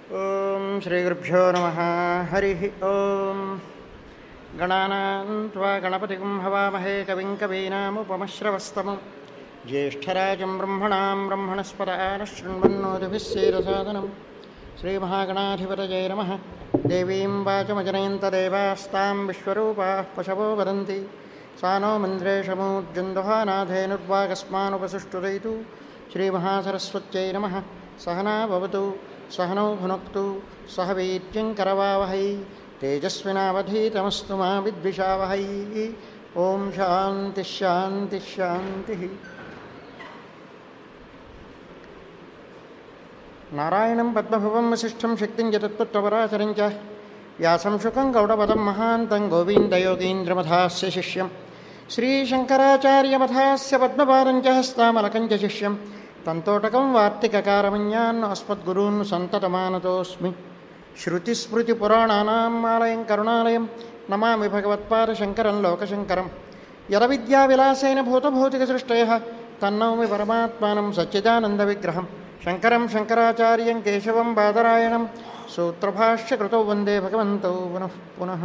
ఓం శ్రీగురుభ్యో నమ హరి ఓం గణానాం త్వా గణపతిగుం హవామహే కవిం కవీనాముపమశ్రవస్తమం జ్యేష్ఠరాజం బ్రహ్మణాం బ్రహ్మణస్పద ఆనశృण्वन्नोतिभिः सेदसादनं श्रीमहागणाधिपतये नमः देवीं वाचमजनयन्तदेवास्तां विश्वरूपाः पशवो वदन्ति सा नो मन्द्रेशमूर्जन्दुहानाथेनुर्वागस्मानुपसुष्टुदयितु श्रीमहासरस्वत्यै नमः सहना भवतु सहनौ भुनक्तु सह वीर्यं करवावहै तेजस्विनावधीतमस्तु मा विद्विषावहै ॐ शान्तिः शान्तिः शान्तिः నారాయణం పద్మభువం వశిష్టం శక్తిం జతత్వపరాచరం చ వ్యాసం శుకం గౌడపదం మహాంతం గోవిందయోగీంద్రమథాస్య శిష్యం శ్రీశంకరాచార్యమథాస్య పద్మపాదం చ హస్తామలకం చ శిష్యం తంతోటకం వార్తికకారమన్యాన్ అస్మద్గురూన్ సంతతమానతోస్మి శృతిస్మృతిపురాణానాం ఆలయం కరుణాలయం నమామి భగవత్పాదశంకరం లోకశంకరం యదవిద్యావిలాసేన భూతభౌతికసృష్టయ తన్నౌమి పరమాత్మానం సచ్చిదానందవిగ్రహం శంకరం శంకరాచార్యం కేశవం బాదరాయణం సూత్రభాష్యకృతౌ వందే భగవంతౌ పునః పునః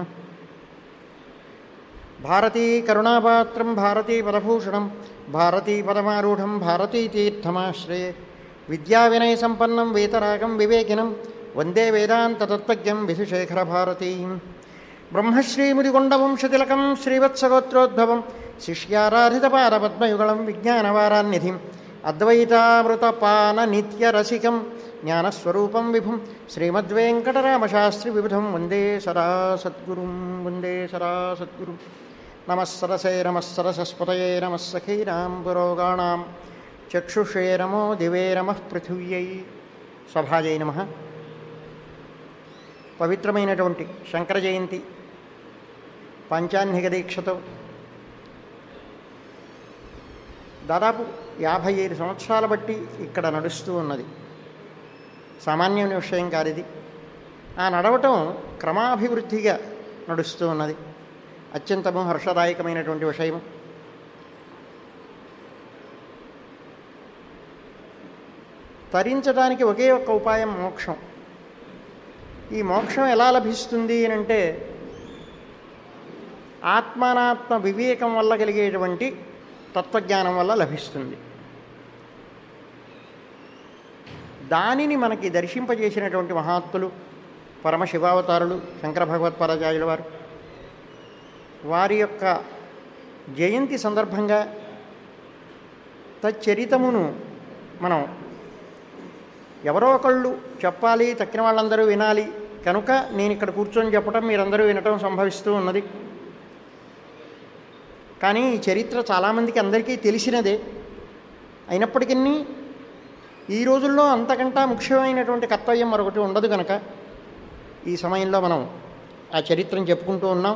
భారతీ కరుణాపాత్రం భారతీ పదభూషణం భారతీ పదమారూఢం భారతీ తీర్థమాశ్రయే విద్యావినయ సంపన్నం వేతరాగం వివేకినం వందే వేదాంతతత్వజ్ఞం విధుశేఖర భారతీం బ్రహ్మశ్రీముదికొండవంశతిలకం శ్రీవత్సగోత్రోద్భవం శిష్యారాధితపాదపద్మయుగళం విజ్ఞానవారాన్నిధిం అద్వైతామృతపాన నిత్యరసికం జ్ఞానస్వరూపం విభుం శ్రీమద్వేంకటరామశాస్త్రి విబుధం వందే సదా సద్గురుం వందే సదా సద్గురు నమస్సరసే నమస్సరసస్పతయే నమస్సఖీనాం పురోగాణాం చక్షుషే నమో దివే నమ పృథివ్యై సభాజై నమ పవిత్రమైనటువంటి శంకర జయంతి పంచాహ్నిక దీక్షతో దాదాపు యాభై ఐదు సంవత్సరాల బట్టి ఇక్కడ నడుస్తూ ఉన్నది సామాన్యమైన విషయం కాదు ఇది ఆ నడవటం క్రమాభివృద్ధిగా నడుస్తూ ఉన్నది అత్యంతము హర్షదాయకమైనటువంటి విషయము తరించడానికి ఒకే ఒక్క ఉపాయం మోక్షం ఈ మోక్షం ఎలా లభిస్తుంది అని అంటే ఆత్మానాత్మ వివేకం వల్ల కలిగేటువంటి తత్వజ్ఞానం వల్ల లభిస్తుంది దానిని మనకి దర్శింపజేసినటువంటి మహాత్ములు పరమశివావతారులు శంకర భగవత్పాదాచార్యుల వారు వారి యొక్క జయంతి సందర్భంగా తచ్చరితమును మనం ఎవరో ఒకళ్ళు చెప్పాలి తక్కిన వాళ్ళందరూ వినాలి కనుక నేను ఇక్కడ కూర్చొని చెప్పటం మీరందరూ వినటం సంభవిస్తూ ఉన్నది కానీ ఈ చరిత్ర చాలామందికి అందరికీ తెలిసినదే అయినప్పటికీ ఈ రోజుల్లో అంతకంటా ముఖ్యమైనటువంటి కర్తవ్యం మరొకటి ఉండదు కనుక ఈ సమయంలో మనం ఆ చరిత్రను చెప్పుకుంటూ ఉన్నాం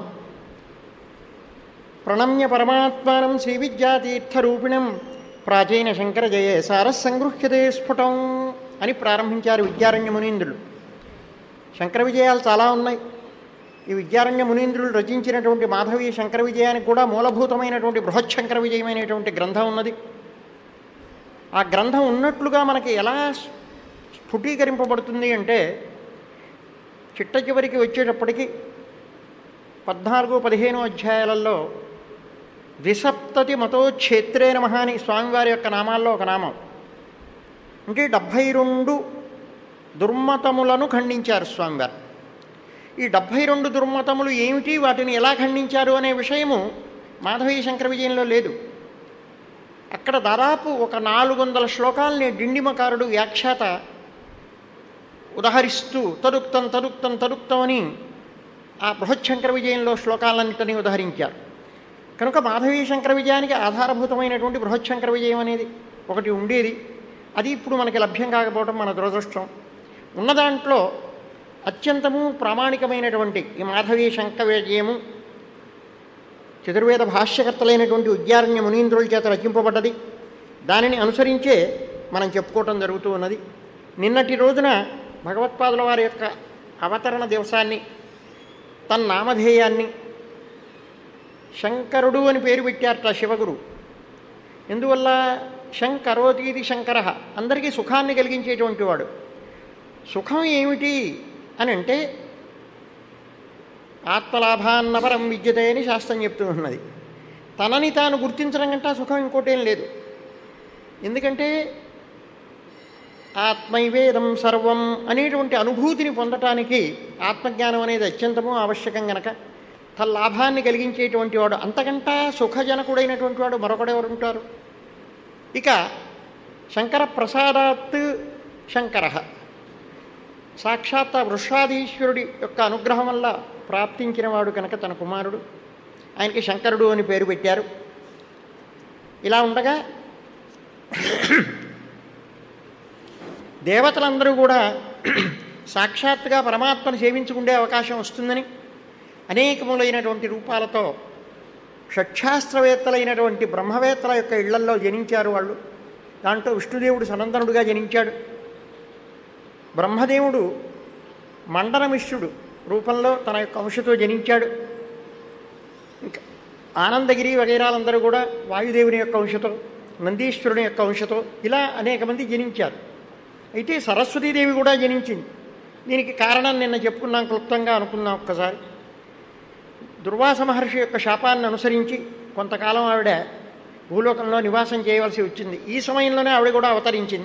ప్రణమ్య పరమాత్మానం శ్రీ విద్యాతీర్థరూపిణం ప్రాచీన శంకర జయ సారస్సంగృహ్యతే స్ఫుటం అని ప్రారంభించారు విద్యారణ్య మునీంద్రులు శంకర విజయాలు చాలా ఉన్నాయి ఈ విద్యారణ్య మునీంద్రులు రచించినటువంటి మాధవీ శంకర విజయానికి కూడా మూలభూతమైనటువంటి బృహత్ శంకర విజయమైనటువంటి గ్రంథం ఉన్నది ఆ గ్రంథం ఉన్నట్లుగా మనకి ఎలా స్ఫుటీకరింపబడుతుంది అంటే చిట్ట చివరికి వచ్చేటప్పటికి పద్నాలుగు పదిహేను అధ్యాయాలలో ద్విసప్తతి మతోక్షేత్రే నమ అని స్వామివారి యొక్క నామాల్లో ఒక నామం అంటే డెబ్భై రెండు దుర్మతములను ఖండించారు స్వామివారు ఈ డెబ్భై రెండు దుర్మతములు ఏమిటి వాటిని ఎలా ఖండించారు అనే విషయము మాధవీ శంకర విజయంలో లేదు అక్కడ దాదాపు ఒక నాలుగు వందల శ్లోకాలని డిండిమకారుడు వ్యాఖ్యాత ఉదహరిస్తూ తరుక్తం తరుక్తం తరుక్తం అని ఆ బృహచ్చంకర విజయంలో శ్లోకాలన్నింటినీ ఉదహరించారు కనుక మాధవీ శంకర విజయానికి ఆధారభూతమైనటువంటి బృహచ్చంకర విజయం అనేది ఒకటి ఉండేది అది ఇప్పుడు మనకి లభ్యం కాకపోవడం మన దురదృష్టం ఉన్న దాంట్లో అత్యంతము ప్రామాణికమైనటువంటి ఈ మాధవీ శంకర విజయము చతుర్వేద భాష్యకర్తలైనటువంటి ఉద్యారణ్య మునీంద్రుల చేత రచింపబడ్డది దానిని అనుసరించే మనం చెప్పుకోవటం జరుగుతూ ఉన్నది నిన్నటి రోజున భగవత్పాదుల వారి యొక్క అవతరణ దివసాన్ని తన నామధేయాన్ని శంకరుడు అని పేరు పెట్టారట శివగురు ఎందువల్ల శంకరోతీతి శంకర అందరికీ సుఖాన్ని కలిగించేటువంటి వాడు సుఖం ఏమిటి అని అంటే ఆత్మలాభాన్నపరం విద్యతే అని శాస్త్రం చెప్తూ ఉన్నది తనని తాను గుర్తించడం కంటే ఆ సుఖం ఇంకోటేం లేదు ఎందుకంటే ఆత్మైవేదం సర్వం అనేటువంటి అనుభూతిని పొందటానికి ఆత్మజ్ఞానం అనేది అత్యంతము ఆవశ్యకం గనక తన లాభాన్ని కలిగించేటువంటి వాడు అంతకంటా సుఖజనకుడైనటువంటి వాడు మరొకడెవరు ఉంటారు ఇక శంకర ప్రసాదాత్ శంకర సాక్షాత్ ఆ వృషాధీశ్వరుడి యొక్క అనుగ్రహం వల్ల ప్రాప్తించిన వాడు కనుక తన కుమారుడు ఆయనకి శంకరుడు అని పేరు పెట్టారు ఇలా ఉండగా దేవతలందరూ కూడా సాక్షాత్తుగా పరమాత్మను సేవించుకుండే అవకాశం వస్తుందని అనేకములైనటువంటి రూపాలతో షట్శాస్త్రవేత్తలైనటువంటి బ్రహ్మవేత్తల యొక్క ఇళ్లల్లో జనించారు వాళ్ళు దాంట్లో విష్ణుదేవుడు సనందనుడుగా జనించాడు బ్రహ్మదేవుడు మండనమిష్యుడు రూపంలో తన యొక్క అంశతో జనించాడు ఇంకా ఆనందగిరి వగైరాలందరూ కూడా వాయుదేవుని యొక్క అంశతో నందీశ్వరుని యొక్క అంశతో ఇలా అనేక మంది జనించారు అయితే సరస్వతీదేవి కూడా జనించింది దీనికి కారణం నిన్న చెప్పుకున్నాం క్లుప్తంగా అనుకున్నాం ఒక్కసారి దుర్వాస మహర్షి యొక్క శాపాన్ని అనుసరించి కొంతకాలం ఆవిడ భూలోకంలో నివాసం చేయవలసి వచ్చింది ఈ సమయంలోనే ఆవిడ కూడా అవతరించింది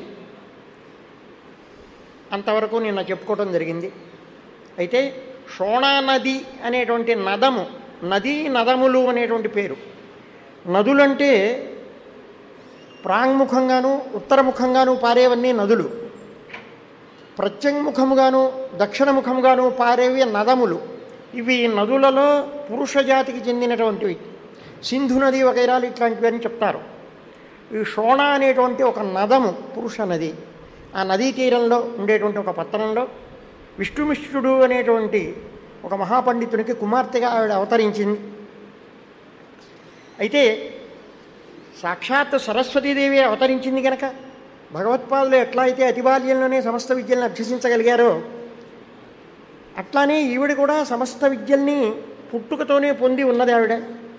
అంతవరకు నిన్న చెప్పుకోవడం జరిగింది అయితే షోణా నది అనేటువంటి నదము నదీ నదములు అనేటువంటి పేరు నదులంటే ప్రాంగ్ముఖంగాను ఉత్తరముఖంగాను పారేవన్నీ నదులు ప్రత్యంగుఖముగాను దక్షిణముఖముగాను పారేవి నదములు ఇవి నదులలో పురుష జాతికి చెందినటువంటివి సింధు నది వగైరాలు ఇట్లాంటివి అని చెప్తారు ఈ షోణ అనేటువంటి ఒక నదము పురుష నది ఆ నదీ తీరంలో ఉండేటువంటి ఒక పట్టణంలో విష్ణుమిష్ఠుడు అనేటువంటి ఒక మహాపండితునికి కుమార్తెగా ఆవిడ అవతరించింది అయితే సాక్షాత్ సరస్వతీదేవి అవతరించింది కనుక భగవత్పాదులు ఎట్లా అయితే అతి బాల్యంలోనే సమస్త విద్యల్ని అభ్యసించగలిగారో అట్లానే ఈవిడ కూడా సమస్త విద్యల్ని పుట్టుకతోనే పొంది ఉన్నది ఆవిడ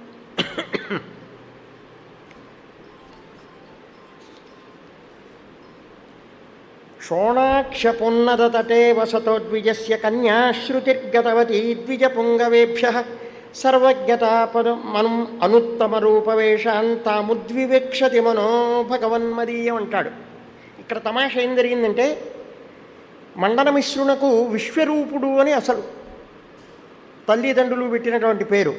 షోణాక్షపున్నదతటే వసతోద్విజస్య కన్యా శృతిర్గతవతీ ద్విజపుంగవేభ్య సర్వజ్ఞతాపదం మను అనుత్తమ రూపవేషాంతాముద్వివేక్షతి మనో భగవన్మదీయం అంటాడు ఇక్కడ తమాష ఏం జరిగిందంటే మండనమిశ్రునకు విశ్వరూపుడు అని అసలు తల్లిదండ్రులు పెట్టినటువంటి పేరు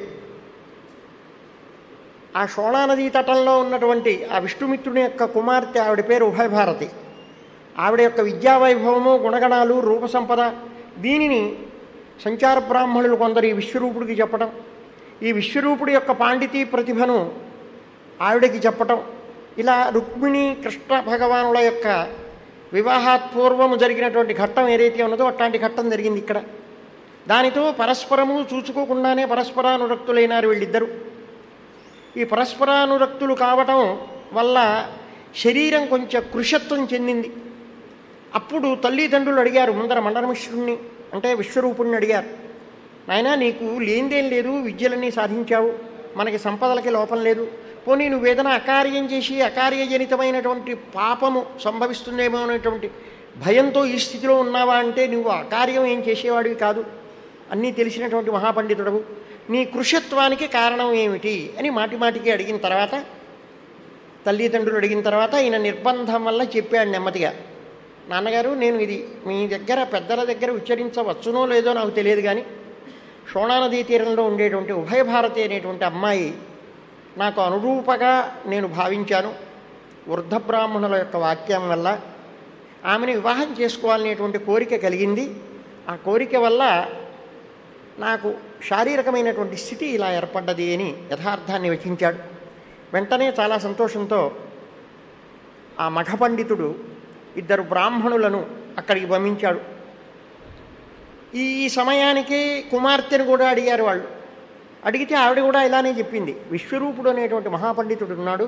ఆ షోణా నదీ తటంలో ఉన్నటువంటి ఆ విష్ణుమిత్రుని యొక్క కుమార్తె ఆవిడ పేరు ఉభయభారతి ఆవిడ యొక్క విద్యావైభవము గుణగణాలు రూపసంపద దీనిని సంచార బ్రాహ్మణులు కొందరు ఈ విశ్వరూపుడికి చెప్పడం ఈ విశ్వరూపుడి యొక్క పాండితీ ప్రతిభను ఆవిడకి చెప్పటం ఇలా రుక్మిణి కృష్ణ భగవానుల యొక్క వివాహాత్ పూర్వము జరిగినటువంటి ఘట్టం ఏదైతే ఉన్నదో అట్లాంటి ఘట్టం జరిగింది ఇక్కడ దానితో పరస్పరము చూసుకోకుండానే పరస్పరానురక్తులైనారు వీళ్ళిద్దరూ ఈ పరస్పరానురక్తులు కావటం వల్ల శరీరం కొంచెం కృషత్వం చెందింది అప్పుడు తల్లిదండ్రులు అడిగారు ముందర మండనమిశ్రుణ్ణి అంటే విశ్వరూపుణ్ణి అడిగారు నాయనా నీకు లేనిదేం లేదు విద్యలన్నీ సాధించావు మనకి సంపదలకి లోపం లేదు పోనీ నువ్వేదైనా అకార్యం చేసి అకార్యజనితమైనటువంటి పాపము సంభవిస్తుందేమో అనేటువంటి భయంతో ఈ స్థితిలో ఉన్నావా అంటే నువ్వు అకార్యం ఏం చేసేవాడివి కాదు అన్నీ తెలిసినటువంటి మహాపండితుడవు నీ కృషత్వానికి కారణం ఏమిటి అని మాటి మాటికి అడిగిన తర్వాత తల్లిదండ్రులు అడిగిన తర్వాత ఈయన నిర్బంధం వల్ల చెప్పాడు నెమ్మదిగా నాన్నగారు నేను ఇది మీ దగ్గర పెద్దల దగ్గర ఉచ్చరించవచ్చునో లేదో నాకు తెలియదు కానీ షోణానదీ తీరంలో ఉండేటువంటి ఉభయభారతి అనేటువంటి అమ్మాయి నాకు అనురూపగా నేను భావించాను వృద్ధ బ్రాహ్మణుల యొక్క వాక్యం వల్ల ఆమెను వివాహం చేసుకోవాలనేటువంటి కోరిక కలిగింది ఆ కోరిక వల్ల నాకు శారీరకమైనటువంటి స్థితి ఇలా ఏర్పడ్డది అని యథార్థాన్ని వచించాడు వెంటనే చాలా సంతోషంతో ఆ మఠ పండితుడు ఇద్దరు బ్రాహ్మణులను అక్కడికి పంపించాడు ఈ సమయానికి కుమార్తెను కూడా అడిగారు వాళ్ళు అడిగితే ఆవిడ కూడా ఇలానే చెప్పింది విశ్వరూపుడు అనేటువంటి మహాపండితుడు ఉన్నాడు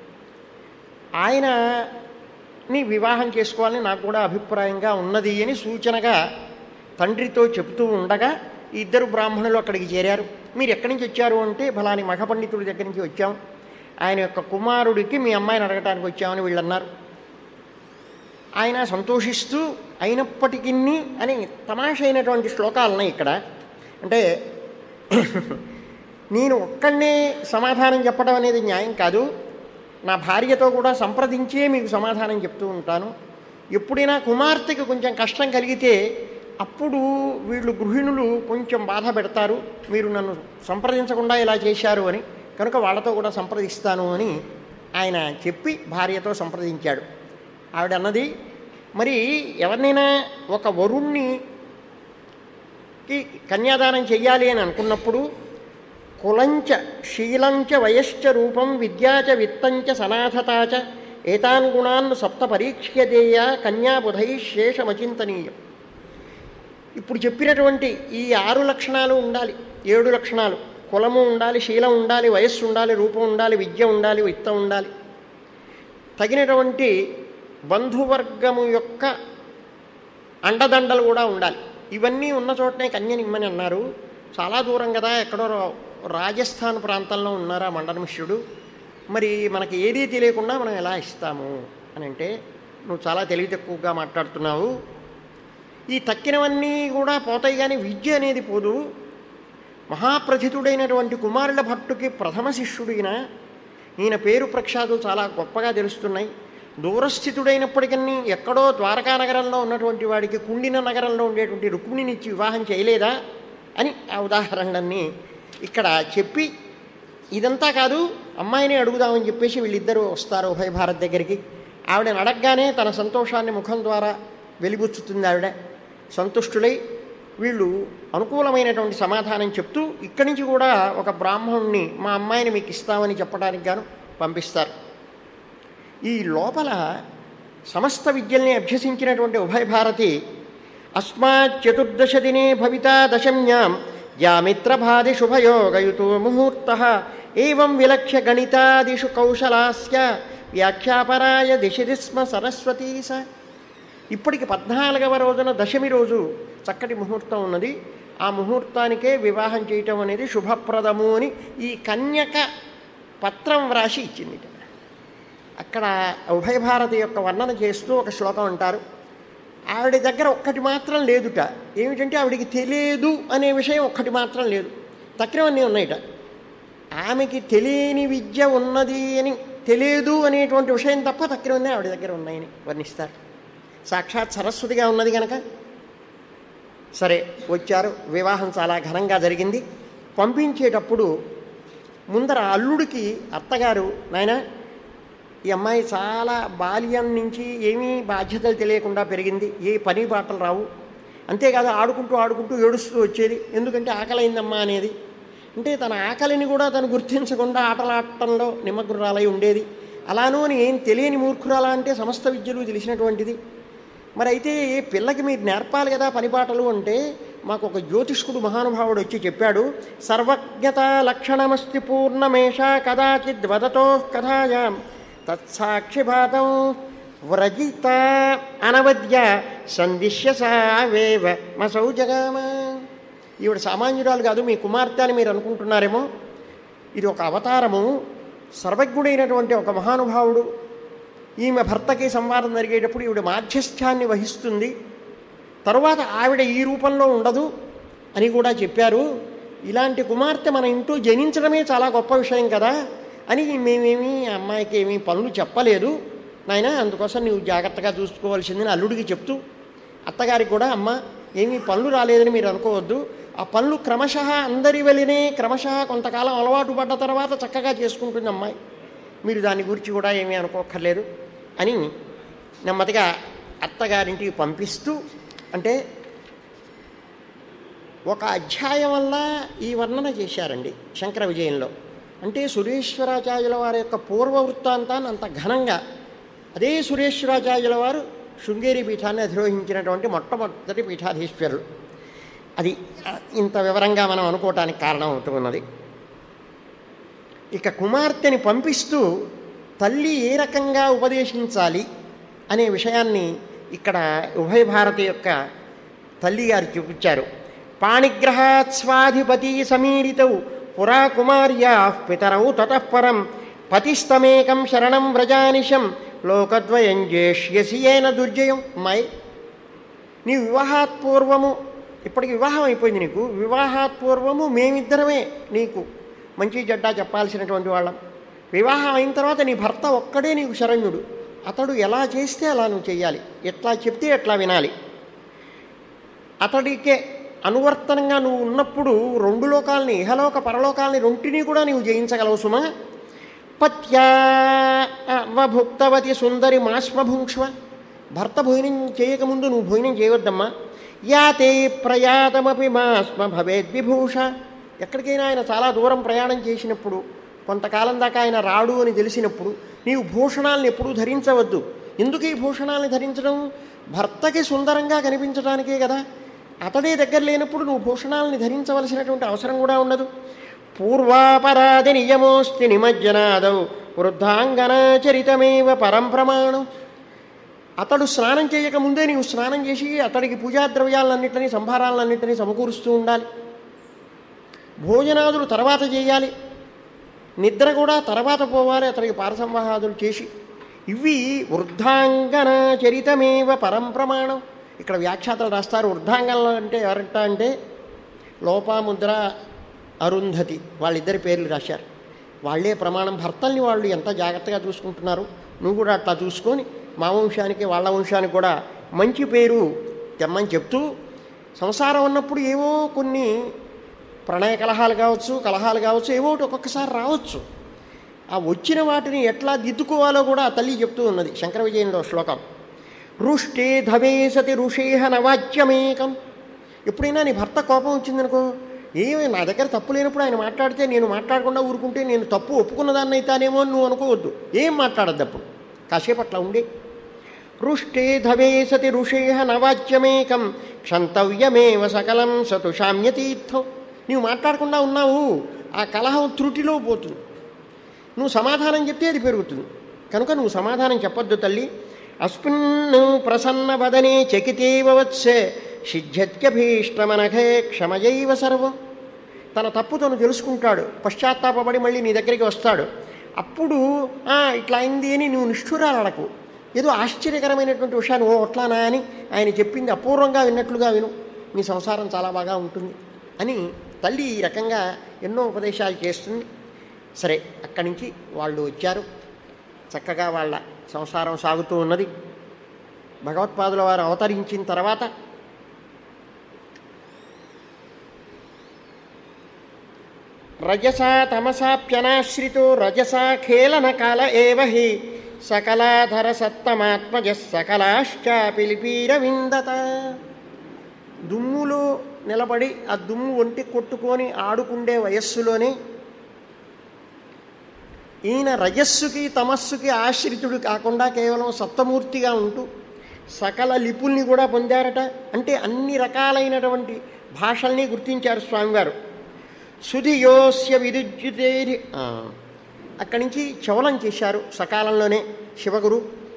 ఆయనని వివాహం చేసుకోవాలని నాకు కూడా అభిప్రాయంగా ఉన్నది అని సూచనగా తండ్రితో చెబుతూ ఉండగా ఈ ఇద్దరు బ్రాహ్మణులు అక్కడికి చేరారు మీరు ఎక్కడి నుంచి వచ్చారు అంటే ఫలాని మఠ పండితుడి దగ్గర నుంచి వచ్చాం ఆయన యొక్క కుమారుడికి మీ అమ్మాయిని అడగటానికి వచ్చామని వీళ్ళు అన్నారు ఆయన సంతోషిస్తూ అయినప్పటికీ అని తమాషైనటువంటి శ్లోకాలు ఉన్నాయి ఇక్కడ అంటే నేను ఒక్కడనే సమాధానం చెప్పడం అనేది న్యాయం కాదు నా భార్యతో కూడా సంప్రదించే మీకు సమాధానం చెప్తూ ఉంటాను ఎప్పుడైనా కుమార్తెకి కొంచెం కష్టం కలిగితే అప్పుడు వీళ్ళు గృహిణులు కొంచెం బాధ పెడతారు మీరు నన్ను సంప్రదించకుండా ఇలా చేశారు అని కనుక వాళ్ళతో కూడా సంప్రదిస్తాను అని ఆయన చెప్పి భార్యతో సంప్రదించాడు ఆవిడ అన్నది మరి ఎవరినైనా ఒక వరుణ్ణి కి కన్యాదానం చెయ్యాలి అని అనుకున్నప్పుడు కులంచ శీలంచ వయశ్చ రూపం విద్యాచ విత్తంచ సనాథతాచ ఏతాన్ గుణాన్ సప్త పరీక్ష్యదేయ కన్యాబుధై శేషమచింతనీయం ఇప్పుడు చెప్పినటువంటి ఈ ఆరు లక్షణాలు ఉండాలి ఏడు లక్షణాలు కులము ఉండాలి శీలం ఉండాలి వయస్సు ఉండాలి రూపం ఉండాలి విద్య ఉండాలి విత్తం ఉండాలి తగినటువంటి బంధువర్గము యొక్క అండదండలు కూడా ఉండాలి ఇవన్నీ ఉన్న చోటనే కన్యనిమ్మని అన్నారు చాలా దూరం కదా ఎక్కడో రాజస్థాన్ ప్రాంతంలో ఉన్నారా మండనమిష్యుడు మరి మనకి ఏదీ తెలియకుండా మనం ఎలా ఇస్తాము అని అంటే నువ్వు చాలా తెలివి తక్కువగా మాట్లాడుతున్నావు ఈ తక్కినవన్నీ కూడా పోతాయి కానీ విద్య అనేది పోదు మహాప్రథితుడైనటువంటి కుమారుల భట్టుకి ప్రథమ శిష్యుడైన ఈయన పేరు ప్రఖ్యాతులు చాలా గొప్పగా తెలుస్తున్నాయి దూరస్థితుడైనప్పటికీ ఎక్కడో ద్వారకా నగరంలో ఉన్నటువంటి వాడికి కుండిన నగరంలో ఉండేటువంటి రుక్మిణినిచ్చి వివాహం చేయలేదా అని ఆ ఉదాహరణని ఇక్కడ చెప్పి ఇదంతా కాదు అమ్మాయిని అడుగుదామని చెప్పేసి వీళ్ళిద్దరూ వస్తారు ఉభయ భారత్ దగ్గరికి ఆవిడని అడగగానే తన సంతోషాన్ని ముఖం ద్వారా వెలిబుచ్చుతుంది ఆవిడ సంతుష్టులై వీళ్ళు అనుకూలమైనటువంటి సమాధానం చెప్తూ ఇక్కడి నుంచి కూడా ఒక బ్రాహ్మణుణ్ణి మా అమ్మాయిని మీకు ఇస్తామని చెప్పడానికి గాను పంపిస్తారు ఈ లోపల సమస్త విద్యల్ని అభ్యసించినటువంటి ఉభయ భారతి అస్మాత్ చతుర్దశ దినే భవితా దశమ్యాం యామిత్రభాది శుభయోగయుతో ముహూర్త ఏం విలక్ష్య గణితాదిషు కౌశలాస్య వ్యాఖ్యాపరాయ దిశది స్మ సరస్వతీ స ఇప్పటికి పద్నాలుగవ రోజున దశమి రోజు చక్కటి ముహూర్తం ఉన్నది ఆ ముహూర్తానికే వివాహం చేయటం అనేది శుభప్రదము అని ఈ కన్యక పత్రం వ్రాసి ఇచ్చింది అక్కడ ఉభయ భారతి యొక్క వర్ణన చేస్తూ ఒక శ్లోకం అంటారు ఆవిడ దగ్గర ఒక్కటి మాత్రం లేదుట ఏమిటంటే ఆవిడికి తెలియదు అనే విషయం ఒక్కటి మాత్రం లేదు తక్కినవన్నీ ఉన్నాయిట ఆమెకి తెలియని విద్య ఉన్నది అని తెలియదు అనేటువంటి విషయం తప్ప తక్కినవన్నీ ఆవిడ దగ్గర ఉన్నాయని వర్ణిస్తారు సాక్షాత్ సరస్వతిగా ఉన్నది కనుక సరే వచ్చారు వివాహం చాలా ఘనంగా జరిగింది పంపించేటప్పుడు ముందర అల్లుడికి అత్తగారు నాయన ఈ అమ్మాయి చాలా బాల్యం నుంచి ఏమీ బాధ్యతలు తెలియకుండా పెరిగింది ఏ పని పాటలు రావు అంతేకాదు ఆడుకుంటూ ఆడుకుంటూ ఏడుస్తూ వచ్చేది ఎందుకంటే ఆకలైందమ్మా అనేది అంటే తన ఆకలిని కూడా తను గుర్తించకుండా ఆటలాడటంలో నిమగ్నురాలై ఉండేది అలానూ అని ఏం తెలియని మూర్ఖురాలా అంటే సమస్త విద్యలు తెలిసినటువంటిది మరి అయితే ఏ పిల్లకి మీరు నేర్పాలి కదా పనిపాటలు అంటే మాకు ఒక జ్యోతిష్కుడు మహానుభావుడు వచ్చి చెప్పాడు సర్వజ్ఞత లక్షణమస్తి పూర్ణమేష కదాచిద్ వదతో కథాయాం తత్సాక్షిభాతం వ్రజిత అనవద్య సందిశ్య సావేవ మసౌ జగామ ఈవిడ సామాన్యురాలు కాదు మీ కుమార్తె అని మీరు అనుకుంటున్నారేమో ఇది ఒక అవతారము సర్వజ్ఞుడైనటువంటి ఒక మహానుభావుడు ఈమె భర్తకి సంవాదం జరిగేటప్పుడు ఈవిడ మాధ్యస్థ్యాన్ని వహిస్తుంది తరువాత ఆవిడ ఈ రూపంలో ఉండదు అని కూడా చెప్పారు ఇలాంటి కుమార్తె మన ఇంట్లో జనించడమే చాలా గొప్ప విషయం కదా అని మేమేమి ఆ అమ్మాయికి ఏమీ పనులు చెప్పలేదు నాయన అందుకోసం నువ్వు జాగ్రత్తగా చూసుకోవాల్సిందని అల్లుడికి చెప్తూ అత్తగారికి కూడా అమ్మ ఏమీ పనులు రాలేదని మీరు అనుకోవద్దు ఆ పనులు క్రమశః అందరి వలినే క్రమశః కొంతకాలం అలవాటు పడ్డ తర్వాత చక్కగా చేసుకుంటుంది అమ్మాయి మీరు దాని గురించి కూడా ఏమీ అనుకోక్కర్లేదు అని నెమ్మదిగా అత్తగారింటికి పంపిస్తూ అంటే ఒక అధ్యాయం వల్ల ఈ వర్ణన చేశారండి శంకర విజయంలో అంటే సురేశ్వరాచార్యుల వారి యొక్క పూర్వ వృత్తాంతాన్ని అంత ఘనంగా అదే సురేశ్వరాచార్యుల వారు శృంగేరి పీఠాన్ని అధిరోహించినటువంటి మొట్టమొదటి పీఠాధీశ్వరుడు అది ఆ, ఇంత వివరంగా మనం అనుకోవటానికి కారణం అవుతున్నది ఇక కుమార్తెని పంపిస్తూ తల్లి ఏ రకంగా ఉపదేశించాలి అనే విషయాన్ని ఇక్కడ ఉభయ భారతి యొక్క తల్లి గారు చూపించారు పాణిగ్రహాత్ స్వాధిపతి సమీరితౌ పురా కుమార్యా పితరౌ తతఃపరం పతిస్తమేకం శరణం వ్రజానిశం లోకద్వయం జేష్యసి ఏన దుర్జయం మై నీ వివాహాత్ పూర్వము ఇప్పటికి వివాహం అయిపోయింది నీకు వివాహాత్ పూర్వము మేమిద్దరమే నీకు మంచి చెడ్డ చెప్పాల్సినటువంటి వాళ్ళం వివాహం అయిన తర్వాత నీ భర్త ఒక్కడే నీకు శరణ్యుడు అతడు ఎలా చేస్తే అలా నువ్వు చేయాలి ఎట్లా చెప్తే ఎట్లా వినాలి అతడికే అనువర్తనంగా నువ్వు ఉన్నప్పుడు రెండు లోకాలని ఇహలోక పరలోకాలని రెంటిని కూడా నీవు జయించగలవు సుమా పత్యా భుక్తవతి సుందరి మాస్మభుంక్ష్వ భర్త భోజనం చేయకముందు నువ్వు భోజనం చేయవద్దమ్మా యాతే ప్రయాతమపి మాస్మ భవేద్ విభూష ఎక్కడికైనా ఆయన చాలా దూరం ప్రయాణం చేసినప్పుడు కొంతకాలం దాకా ఆయన రాడు అని తెలిసినప్పుడు నీవు భూషణాలను ఎప్పుడూ ధరించవద్దు ఎందుకు ఈ భూషణాలను ధరించడం భర్తకి సుందరంగా కనిపించడానికే కదా అతడే దగ్గర లేనప్పుడు నువ్వు భూషణాలని ధరించవలసినటువంటి అవసరం కూడా ఉండదు పూర్వాపరాధి నియమోస్తి నిమజ్జనాదౌ వృద్ధాంగనాచరితమేవ పరం ప్రమాణం అతడు స్నానం చేయక ముందే నీవు స్నానం చేసి అతడికి పూజా ద్రవ్యాలన్నింటినీ సంభారాలన్నింటినీ సమకూరుస్తూ ఉండాలి భోజనాదులు తర్వాత చేయాలి నిద్ర కూడా తర్వాత పోవాలి అతడికి పారసంవాహాదులు చేసి ఇవి వృద్ధాంగన చరితమేవ పరం ప్రమాణం ఇక్కడ వ్యాఖ్యాతలు రాస్తారు వృద్ధాంగనలు అంటే ఎవరంట అంటే లోపాముద్ర అరుంధతి వాళ్ళిద్దరి పేర్లు రాశారు వాళ్ళే ప్రమాణం భర్తల్ని వాళ్ళు ఎంత జాగ్రత్తగా చూసుకుంటున్నారు నువ్వు కూడా అట్లా చూసుకొని మా వంశానికి వాళ్ళ వంశానికి కూడా మంచి పేరు తెమ్మని చెప్తూ సంసారం ఉన్నప్పుడు ఏవో కొన్ని ప్రణయ కలహాలు కావచ్చు కలహాలు కావచ్చు ఏవో ఒకటి ఒక్కొక్కసారి రావచ్చు ఆ వచ్చిన వాటిని ఎట్లా దిద్దుకోవాలో కూడా ఆ తల్లి చెప్తూ ఉన్నది శంకర విజయంలో శ్లోకం రుష్టే ధవే సతి ఋషేహ నవాచ్యమేకం ఎప్పుడైనా నీ భర్త కోపం వచ్చిందనుకో ఏమి నా దగ్గర తప్పు లేనప్పుడు ఆయన మాట్లాడితే నేను మాట్లాడకుండా ఊరుకుంటే నేను తప్పు ఒప్పుకున్నదాన్ని అయితానేమో అని నువ్వు అనుకోవద్దు ఏం మాట్లాడద్దు అప్పుడు కాసేపు అట్లా ఉండే రుష్టే ధవే సతి ఋషేహ నవాచ్యమేకం క్షంతవ్యమేవ సకలం సతుషామ్యతీర్థం నీవు మాట్లాడకుండా ఉన్నావు ఆ కలహం త్రుటిలో పోతుంది నువ్వు సమాధానం చెప్తే అది పెరుగుతుంది కనుక నువ్వు సమాధానం చెప్పొద్దు తల్లి అస్మిన్ ప్రసన్న వదనే చకితేవ వత్సే సిద్ధ్యత్యభీష్టమనఘే క్షమయైవ సర్వం తన తప్పు తను తెలుసుకుంటాడు పశ్చాత్తాపడి మళ్ళీ నీ దగ్గరికి వస్తాడు అప్పుడు "ఆ, ఇట్లా అయింది అని నువ్వు నిష్ఠురాలకు ఏదో ఆశ్చర్యకరమైనటువంటి విషయాన్ని ఓ అట్లానా అని ఆయన చెప్పింది అపూర్వంగా విన్నట్లుగా విను మీ సంసారం చాలా బాగా ఉంటుంది అని తల్లి ఈ రకంగా ఎన్నో ఉపదేశాలు చేస్తుంది సరే అక్కడి నుంచి వాళ్ళు వచ్చారు చక్కగా వాళ్ళ సంసారం సాగుతూ ఉన్నది భగవత్పాదుల వారు అవతరించిన తర్వాత రజసా తమసాప్యనాశ్రితో రజసా ఖేళన కాల ఏవ హి సకలాధర సత్తమాత్మజ సకలాశ్చాపి లిపీర విందత దుమ్ములో నిలబడి ఆ దుమ్ము ఒంటి కొట్టుకొని ఆడుకుండే వయస్సులోనే ఈయన రజస్సుకి తమస్సుకి ఆశ్రితుడు కాకుండా కేవలం సప్తమూర్తిగా ఉంటూ సకల లిపుల్ని కూడా పొందారట అంటే అన్ని రకాలైనటువంటి భాషల్ని గుర్తించారు స్వామివారు సుధియోస్య విద్యుతేరి అక్కడి నుంచి చవలం చేశారు సకాలంలోనే శివగురు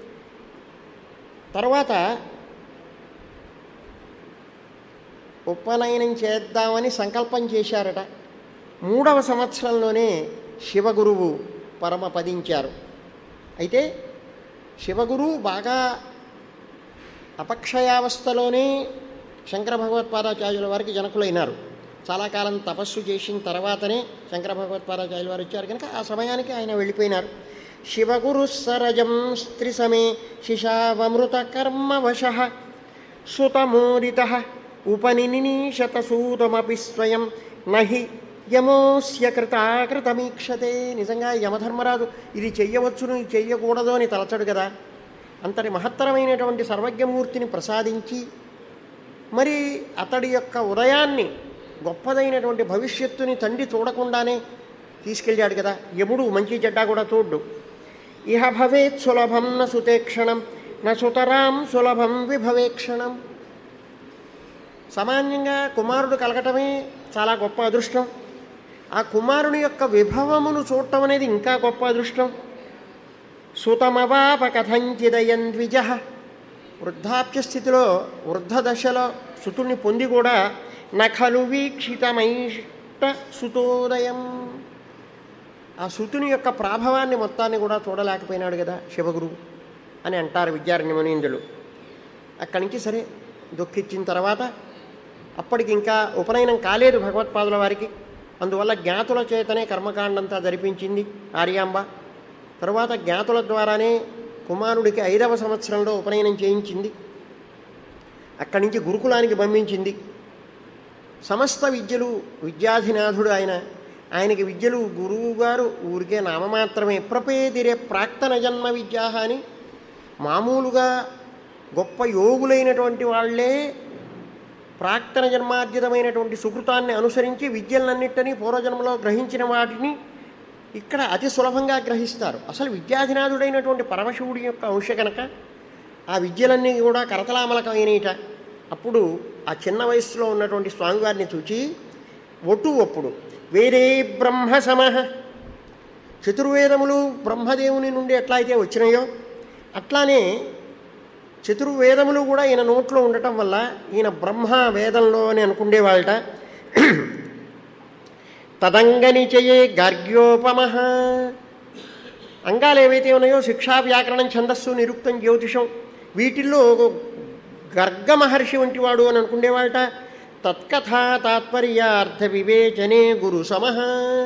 తర్వాత ఉపనయనం చేద్దామని సంకల్పం చేశారట మూడవ సంవత్సరంలోనే శివగురువు పరమపదించారు అయితే శివగురు బాగా అపక్షయావస్థలోనే శంకర భగవత్పాదాచార్యుల వారికి జనకులైనారు చాలా కాలం తపస్సు చేసిన తర్వాతనే శంకర భగవత్పాదాచార్యుల వారు వచ్చారు కనుక ఆ సమయానికి ఆయన వెళ్ళిపోయినారు శివగురు సరజం స్త్రీ సమే శిశావమృత కర్మవశ సుతమోదిత ఉపనినిషత సూతమపి స్వయం నహి యమోస్య కృతాకృతమీక్షతే నిజంగా యమధర్మరాజు ఇది చెయ్యవచ్చును ఇది చెయ్యకూడదు అని తలచడు కదా అంతటి మహత్తరమైనటువంటి సర్వజ్ఞమూర్తిని ప్రసాదించి మరి అతడి యొక్క ఉదయాన్ని గొప్పదైనటువంటి భవిష్యత్తుని తండ్రి చూడకుండానే తీసుకెళ్ళాడు కదా యముడు మంచి చెడ్డ కూడా చూడ్డు ఇహ భవేత్ సులభం న సుతేక్షణం న సుతరాం సులభం విభవేక్షణం సామాన్యంగా కుమారుడు కలగటమే చాలా గొప్ప అదృష్టం ఆ కుమారుని యొక్క విభవమును చూడటం అనేది ఇంకా గొప్ప అదృష్టం సుతమవాప కథంచిదయన్ ద్విజ వృద్ధాప్య స్థితిలో వృద్ధ దశలో సుతుణ్ణి పొంది కూడా నఖలు వీక్షితమైష్ట సుతోదయం ఆ సుతుని యొక్క ప్రాభవాన్ని మొత్తాన్ని కూడా చూడలేకపోయినాడు కదా శివగురువు అని అంటారు విద్యారణ్య మునీంద్రులు అక్కడి నుంచి సరే దుఃఖించిన తర్వాత అప్పటికి ఇంకా ఉపనయనం కాలేదు భగవత్పాదుల వారికి అందువల్ల జ్ఞాతుల చేతనే కర్మకాండంతా జరిపించింది ఆర్యాంబ తరువాత జ్ఞాతుల ద్వారానే కుమారుడికి ఐదవ సంవత్సరంలో ఉపనయనం చేయించింది అక్కడి నుంచి గురుకులానికి పంపించింది సమస్త విద్యలు విద్యాధినాథుడు ఆయన ఆయనకి విద్యలు గురువు గారు ఊరికే నామమాత్రమే ప్రపేదిరే ప్రాక్తన జన్మ విద్యాహ అని మామూలుగా గొప్ప యోగులైనటువంటి వాళ్ళే ప్రాక్తన జన్మార్జితమైనటువంటి సుకృతాన్ని అనుసరించి విద్యలన్నింటినీ పూర్వజన్మలో గ్రహించిన వాటిని ఇక్కడ అతి సులభంగా గ్రహిస్తారు అసలు విద్యాధినాథుడైనటువంటి పరమశివుడి యొక్క అంశ కనుక ఆ విద్యలన్నీ కూడా కరతలామలకమైనట అప్పుడు ఆ చిన్న వయస్సులో ఉన్నటువంటి స్వామివారిని చూచి ఒట్టు ఒప్పుడు వేరే బ్రహ్మ సమహ చతుర్వేదములు బ్రహ్మదేవుని నుండి ఎట్లా అయితే వచ్చినాయో అట్లానే చతుర్వేదములు కూడా ఈయన నోట్లో ఉండటం వల్ల ఈయన బ్రహ్మ వేదంలో అని అనుకుండేవాళ్ళట తదంగని చేయే గార్గ్యోపమ అంగాలు ఏవైతే ఉన్నాయో శిక్షా వ్యాకరణం ఛందస్సు నిరుక్తం జ్యోతిషం వీటిల్లో గర్గ మహర్షి వంటి వాడు అని అనుకునేవాళ్ళట తత్కథా తాత్పర్యార్థ వివేచనే గురు సమహ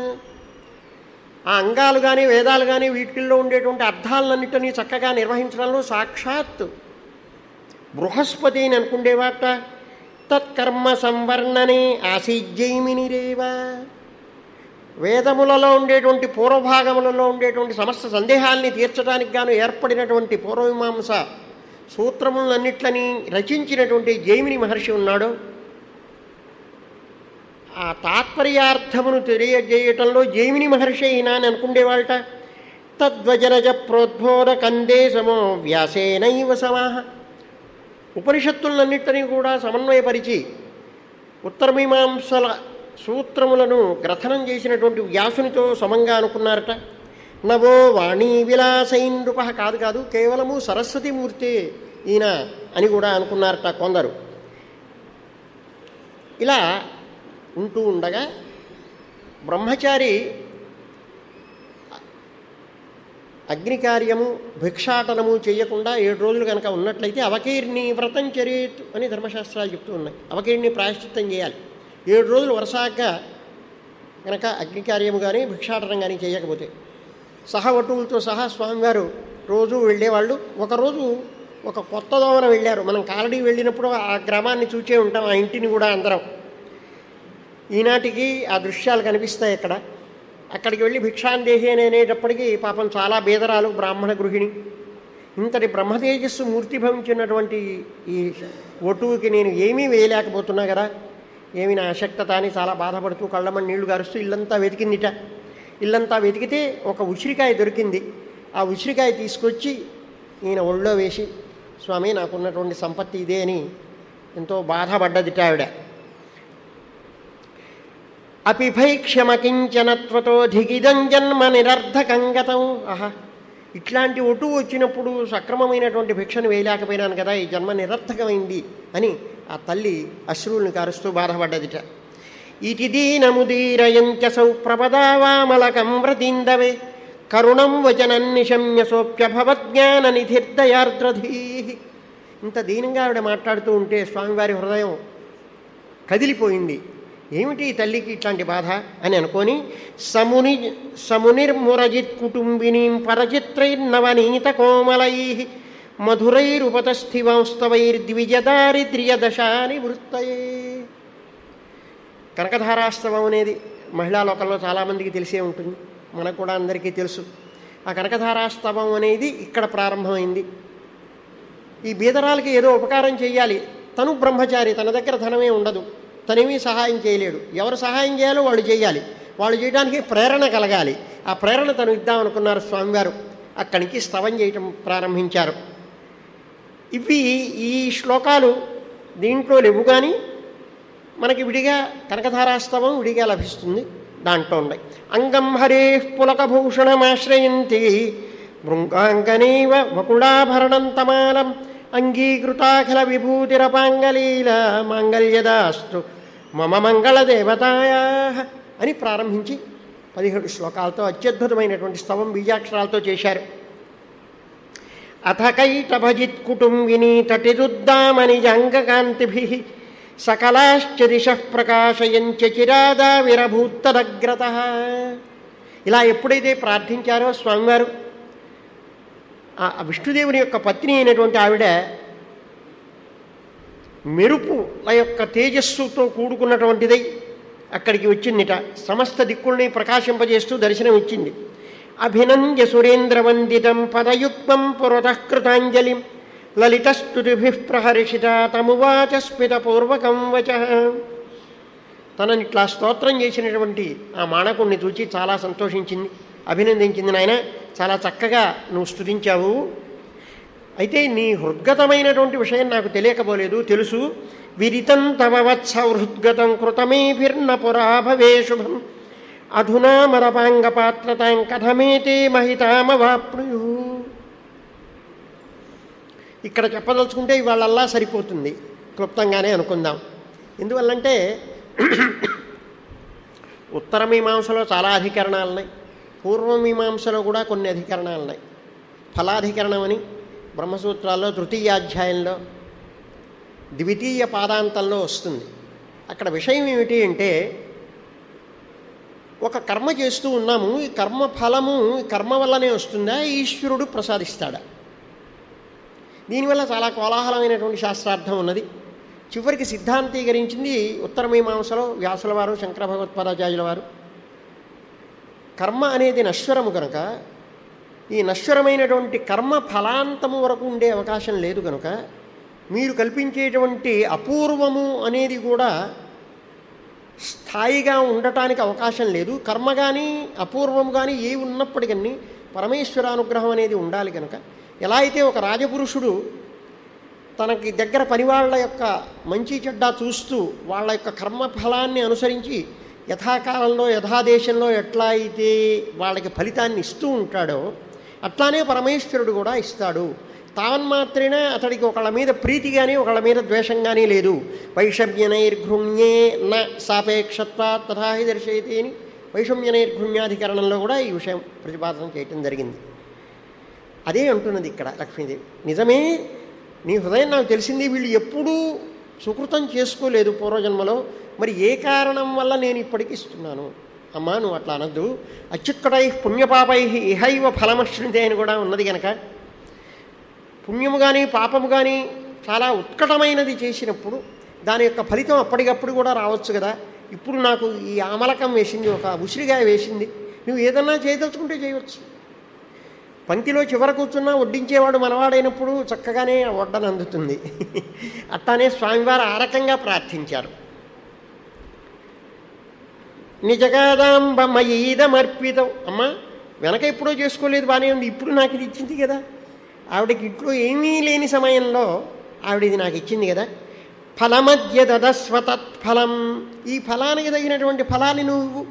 ఆ అంగాలు కానీ వేదాలు కానీ వీటిల్లో ఉండేటువంటి అర్థాలన్నింటినీ చక్కగా నిర్వహించడంలో సాక్షాత్ బృహస్పతి అని అనుకుండేవాట తత్కర్మ సంవర్ణనే ఆసీజ్జైమినిరేవా వేదములలో ఉండేటువంటి పూర్వభాగములలో ఉండేటువంటి సమస్త సందేహాల్ని తీర్చడానికి గాను ఏర్పడినటువంటి పూర్వమీమాంస సూత్రములన్నిట్లని రచించినటువంటి జైమిని మహర్షి ఉన్నాడు ఆ తాత్పర్యార్థమును తెలియజేయటంలో జైమిని మహర్షి అయినా అని అనుకుండేవాళ్ళట తద్వజనజ ప్రోద్బోధ కందేశమో వ్యాసేనైవ సమాహ ఉపనిషత్తులన్నింటినీ కూడా సమన్వయపరిచి ఉత్తరమీమాంసల సూత్రములను గ్రథనం చేసినటువంటి వ్యాసునితో సమంగా అనుకున్నారట నవో వాణీ విలాసైన్ నృప కాదు కాదు కేవలము సరస్వతీమూర్తి ఈయన అని కూడా అనుకున్నారట కొందరు ఇలా ఉంటూ ఉండగా బ్రహ్మచారి అగ్ని కార్యము భిక్షాటనము చేయకుండా ఏడు రోజులు కనుక ఉన్నట్లయితే అవకీర్ణి వ్రతం చర్యత్ అని ధర్మశాస్త్రాలు చెప్తూ ఉన్నాయి అవకీర్ణి ప్రాయశ్చిత్తం చేయాలి ఏడు రోజులు వరుసగా కనుక అగ్ని కార్యము కానీ భిక్షాటనం కానీ చేయకపోతే సహవటువులతో సహా స్వామివారు రోజు వెళ్ళేవాళ్ళు ఒకరోజు ఒక కొత్త దోమన వెళ్ళారు మనం కాలడీ వెళ్ళినప్పుడు ఆ గ్రామాన్ని చూచే ఉంటాం ఆ ఇంటిని కూడా అందరం ఈనాటికి ఆ దృశ్యాలు కనిపిస్తాయి అక్కడ అక్కడికి వెళ్ళి భిక్షాందేహి అని అనేటప్పటికీ పాపం చాలా బేదరాలు బ్రాహ్మణ గృహిణి ఇంతటి బ్రహ్మతేజస్సు మూర్తిభవించినటువంటి ఈ ఒటువుకి నేను ఏమీ వేయలేకపోతున్నా కదా ఏమి నా అశక్తత అని చాలా బాధపడుతూ కళ్ళమని నీళ్లు గారుస్తూ ఇల్లంతా వెతికిందిట ఇల్లంతా వెతికితే ఒక ఉసిరికాయ దొరికింది ఆ ఉసిరికాయ తీసుకొచ్చి ఈయన ఒళ్ళో వేసి స్వామి నాకున్నటువంటి సంపత్తి ఇదే అని ఎంతో బాధపడ్డదిట ఆవిడ అపిభైక్ష్యమకించనత్వతో ధిగిదం జన్మ నిరర్ధకంగతం ఆహా ఇట్లాంటి ఒటు వచ్చినప్పుడు సక్రమమైనటువంటి భిక్షను వేయలేకపోయినాను కదా ఈ జన్మ నిరర్థకమైంది అని ఆ తల్లి అశ్రువుల్ని కారుస్తూ బాధపడ్డదిట ఇటి దీనముదీరయంచసౌ ప్రపదావామలకం వ్రతీందవే కరుణం వచనం నిశమ్య సోప్యభవజ్ఞాన నిధిర్దయార్ద్రధీ ఇంత దీనంగా ఆవిడ మాట్లాడుతూ ఉంటే స్వామివారి హృదయం కదిలిపోయింది ఏమిటి ఈ తల్లికి ఇట్లాంటి బాధ అని అనుకొని సముని సమునిర్మురజిత్ కుటుంబినీం పరచిత్రైర్నవనీత కోమలై మధురైరుపతస్థివంస్తవైర్ద్విజదారిద్ర్యదశాని వృత్తయే కనకధారాస్తవం అనేది మహిళా లోకంలో చాలామందికి తెలిసే ఉంటుంది మనకు కూడా అందరికీ తెలుసు ఆ కనకధారాస్తవం అనేది ఇక్కడ ప్రారంభమైంది ఈ బీదరాలకి ఏదో ఉపకారం చేయాలి తను బ్రహ్మచారి తన దగ్గర ధనమే ఉండదు తనేమీ సహాయం చేయలేడు ఎవరు సహాయం చేయాలో వాళ్ళు చేయాలి వాళ్ళు చేయడానికి ప్రేరణ కలగాలి ఆ ప్రేరణ తను ఇద్దామనుకున్నారు స్వామివారు అక్కడి నుంచి స్తవం చేయటం ప్రారంభించారు ఇవి ఈ శ్లోకాలు దీంట్లో లేవు కానీ మనకి విడిగా కనకధారాస్తవం విడిగా లభిస్తుంది దాంట్లో ఉన్నాయి అంగం హరే పులకభూషణమాశ్రయంతి భృంగాంగనైవ వకుళాభరణం తమాలం అంగీకృతాఖిల విభూతిరపాంగలీల మాంగళ్యదాస్తు మమ మంగళదేవతాయా అని ప్రారంభించి పదిహేడు శ్లోకాలతో అత్యద్భుతమైనటువంటి స్తవం బీజాక్షరాలతో చేశారు అథకైటభజిత్ కుటుంబిని తటిరుద్దామని జంగకాంతిభి సకలాశ్చ దిశ ప్రకాశయంచ చిరాదా విరభూత్తరగ్రత ఇలా ఎప్పుడైతే ప్రార్థించారో స్వామివారు ఆ విష్ణుదేవుని యొక్క పత్ని అయినటువంటి ఆవిడ మెరుపుల యొక్క తేజస్సుతో కూడుకున్నటువంటిదై అక్కడికి వచ్చిందిట సమస్త దిక్కుల్ని ప్రకాశింపజేస్తూ దర్శనం ఇచ్చింది అభినంద్య సురేంద్రవందితం పదయుక్తం పురతః కృతాంజలిం లలితస్తుతిభి ప్రహర్షిత తమువాచ స్మితపూర్వకం వచ తనని ఇట్లా స్తోత్రం చేసినటువంటి ఆ మాణకుణ్ణి చూచి చాలా సంతోషించింది అభినందించింది నాయన చాలా చక్కగా నువ్వు స్తుతించావు అయితే నీ హృద్గతమైనటువంటి విషయం నాకు తెలియకపోలేదు తెలుసు విరితం తవ వత్స హృద్గతం కృతమేభిర్న పురా భవే శుభం అధునా మరపాంగపాత్రతాం కథమేతే మహితామవాప్నుయు ఇక్కడ చెప్పదలుచుకుంటే ఇవాళల్లా సరిపోతుంది క్లుప్తంగానే అనుకుందాం ఎందువల్లంటే ఉత్తర మీమాంసలో చాలా అధికరణాలు ఉన్నాయి పూర్వ మీమాంసలో కూడా కొన్ని అధికరణాలు ఉన్నాయి ఫలాధికరణం అని బ్రహ్మసూత్రాల్లో తృతీయాధ్యాయంలో ద్వితీయ పాదాంతంలో వస్తుంది అక్కడ విషయం ఏమిటి అంటే ఒక కర్మ చేస్తూ ఉన్నాము ఈ కర్మ ఫలము ఈ కర్మ వల్లనే వస్తుందా ఈశ్వరుడు ప్రసాదిస్తాడా దీనివల్ల చాలా కోలాహలమైనటువంటి శాస్త్రార్థం ఉన్నది చివరికి సిద్ధాంతీకరించింది ఉత్తర మీమాంసలో వ్యాసుల వారు శంకర భగవత్పాదాచార్యుల వారు కర్మ అనేది నశ్వరము కనుక ఈ నశ్వరమైనటువంటి కర్మ ఫలాంతము వరకు ఉండే అవకాశం లేదు కనుక మీరు కల్పించేటువంటి అపూర్వము అనేది కూడా స్థాయిగా ఉండటానికి అవకాశం లేదు కర్మ కానీ అపూర్వం కానీ ఏ ఉన్నప్పటికీ పరమేశ్వరానుగ్రహం అనేది ఉండాలి కనుక ఎలా అయితే ఒక రాజపురుషుడు తనకి దగ్గర పనివాళ్ల యొక్క మంచి చెడ్డ చూస్తూ వాళ్ళ యొక్క కర్మ ఫలాన్ని అనుసరించి యథాకాలంలో యథాదేశంలో ఎట్లా అయితే వాళ్ళకి ఫలితాన్ని ఇస్తూ ఉంటాడో అట్లానే పరమేశ్వరుడు కూడా ఇస్తాడు తావన్మాత్రేన అతడికి ఒకళ్ళ మీద ప్రీతి కానీ ఒకళ్ళ మీద ద్వేషం కానీ లేదు వైషమ్యనైర్ఘృణ్యే న సాపేక్షత్వా తథాహి దర్శయతి అని వైషమ్యనైర్ఘృణ్యాధికరణంలో కూడా ఈ విషయం ప్రతిపాదన చేయటం జరిగింది అదే అంటున్నది ఇక్కడ లక్ష్మీదేవి నిజమే నీ హృదయం నాకు తెలిసింది వీళ్ళు ఎప్పుడూ సుకృతం చేసుకోలేదు పూర్వజన్మలో మరి ఏ కారణం వల్ల నేను ఇప్పటికి ఇస్తున్నాను అమ్మా నువ్వు అట్లా అనద్దు అచ్యుక్కడై పుణ్యపాపై ఇహైవ ఫలమశ్నుతే అని కూడా ఉన్నది కనుక పుణ్యము కానీ పాపము కానీ చాలా ఉత్కటమైనది చేసినప్పుడు దాని యొక్క ఫలితం అప్పటికప్పుడు కూడా రావచ్చు కదా ఇప్పుడు నాకు ఈ ఆమలకం వేసింది ఒక ఉసిరిగాయ వేసింది నువ్వు ఏదన్నా చేయదలుచుకుంటే చేయవచ్చు పంక్తిలో చివర కూర్చున్నా వడ్డించేవాడు మనవాడైనప్పుడు చక్కగానే ఆ వడ్డన అందుతుంది అట్లానే స్వామివారు ఆ రకంగా ప్రార్థించారు నిజగాదాంబ మయీదమర్పితం అమ్మా వెనక ఎప్పుడో చేసుకోలేదు బాగానే ఉంది ఇప్పుడు నాకు ఇది ఇచ్చింది కదా ఆవిడకి ఇంట్లో ఏమీ లేని సమయంలో ఆవిడ ఇది నాకు ఇచ్చింది కదా ఫలమధ్య దదస్వతత్ఫలం ఈ ఫలానికి తగినటువంటి ఫలాన్ని నువ్వు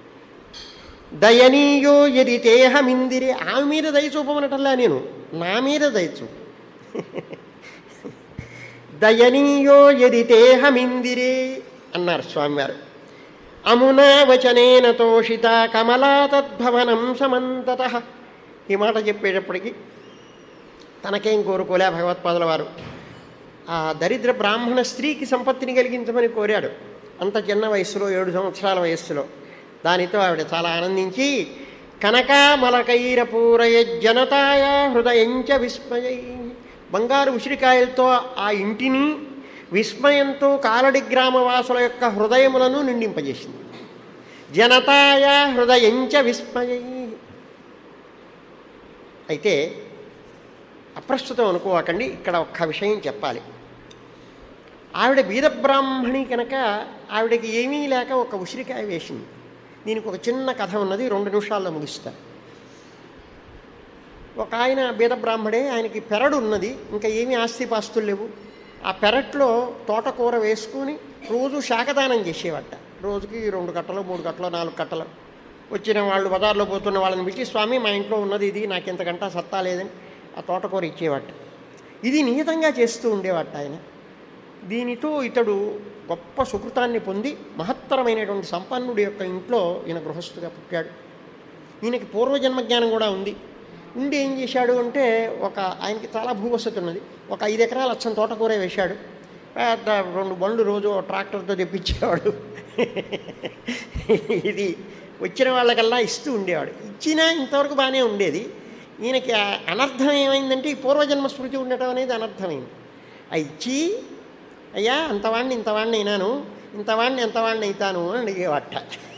దయనీయో ఎది తేహమిందిరే ఆమె మీద దయ చూపమనటల్లా నేను నా మీద దయ చూపు దయనీయో ఎది తేహమిందిరే అన్నారు స్వామివారు అమునా వచనేన తోషిత కమలా తద్భవనం సమంతత ఈ మాట చెప్పేటప్పటికి తనకేం కోరుకోలే భగవత్పాదుల వారు ఆ దరిద్ర బ్రాహ్మణ స్త్రీకి సంపత్తిని కలిగించమని కోరాడు అంత చిన్న వయస్సులో ఏడు సంవత్సరాల వయస్సులో దానితో ఆవిడ చాలా ఆనందించి కనకామలకైరపూరయ జనతాయ హృదయంచ విస్మయై బంగారు ఉసిరికాయలతో ఆ ఇంటిని విస్మయంతో కాలడి గ్రామవాసుల యొక్క హృదయములను నిండింపజేసింది జనతాయ హృదయంచ విస్మయై అయితే అప్రస్తుతం అనుకోకండి ఇక్కడ ఒక్క విషయం చెప్పాలి ఆవిడ బీద బ్రాహ్మణి కనుక ఆవిడకి ఏమీ లేక ఒక ఉసిరికాయ వేసింది దీనికి ఒక చిన్న కథ ఉన్నది రెండు నిమిషాల్లో ముగిస్తా ఒక ఆయన బీద బ్రాహ్మడే ఆయనకి పెరడు ఉన్నది ఇంకా ఏమీ ఆస్తిపాస్తులు లేవు ఆ పెరట్లో తోటకూర వేసుకొని రోజు శాఖదానం చేసేవట రోజుకి రెండు కట్టలు మూడు కట్టలు నాలుగు కట్టలు వచ్చిన వాళ్ళు బజార్లో పోతున్న వాళ్ళని పిలిచి స్వామి మా ఇంట్లో ఉన్నది ఇది నాకు ఇంతకంట సత్తా లేదని ఆ తోటకూర ఇచ్చేవాట ఇది నియతంగా చేస్తూ ఉండేవాట ఆయన దీనితో ఇతడు గొప్ప సుకృతాన్ని పొంది మహత్తరమైనటువంటి సంపన్నుడి యొక్క ఇంట్లో ఈయన గృహస్థుగా పుట్టాడు ఈయనకి పూర్వజన్మ జ్ఞానం కూడా ఉంది ఉండి ఏం చేశాడు అంటే ఒక ఆయనకి చాలా భూవసతి ఉన్నది ఒక ఐదు ఎకరాల అచ్చం తోటకూర వేశాడు పెద్ద రెండు బండ్లు రోజు ఓ ట్రాక్టర్తో తెప్పించేవాడు ఇది వచ్చిన వాళ్ళకల్లా ఇస్తూ ఉండేవాడు ఇచ్చినా ఇంతవరకు బాగానే ఉండేది ఈయనకి ఆ అనర్థం ఏమైందంటే ఈ పూర్వజన్మ స్మృతి ఉండటం అనేది అనర్థమైంది ఆ ఇచ్చి అయ్యా అంతవాణ్ణి ఇంతవాణ్ణి అయినాను ఇంతవాణ్ణి ఎంతవాణ్ణి అవుతాను అని అడిగేవాట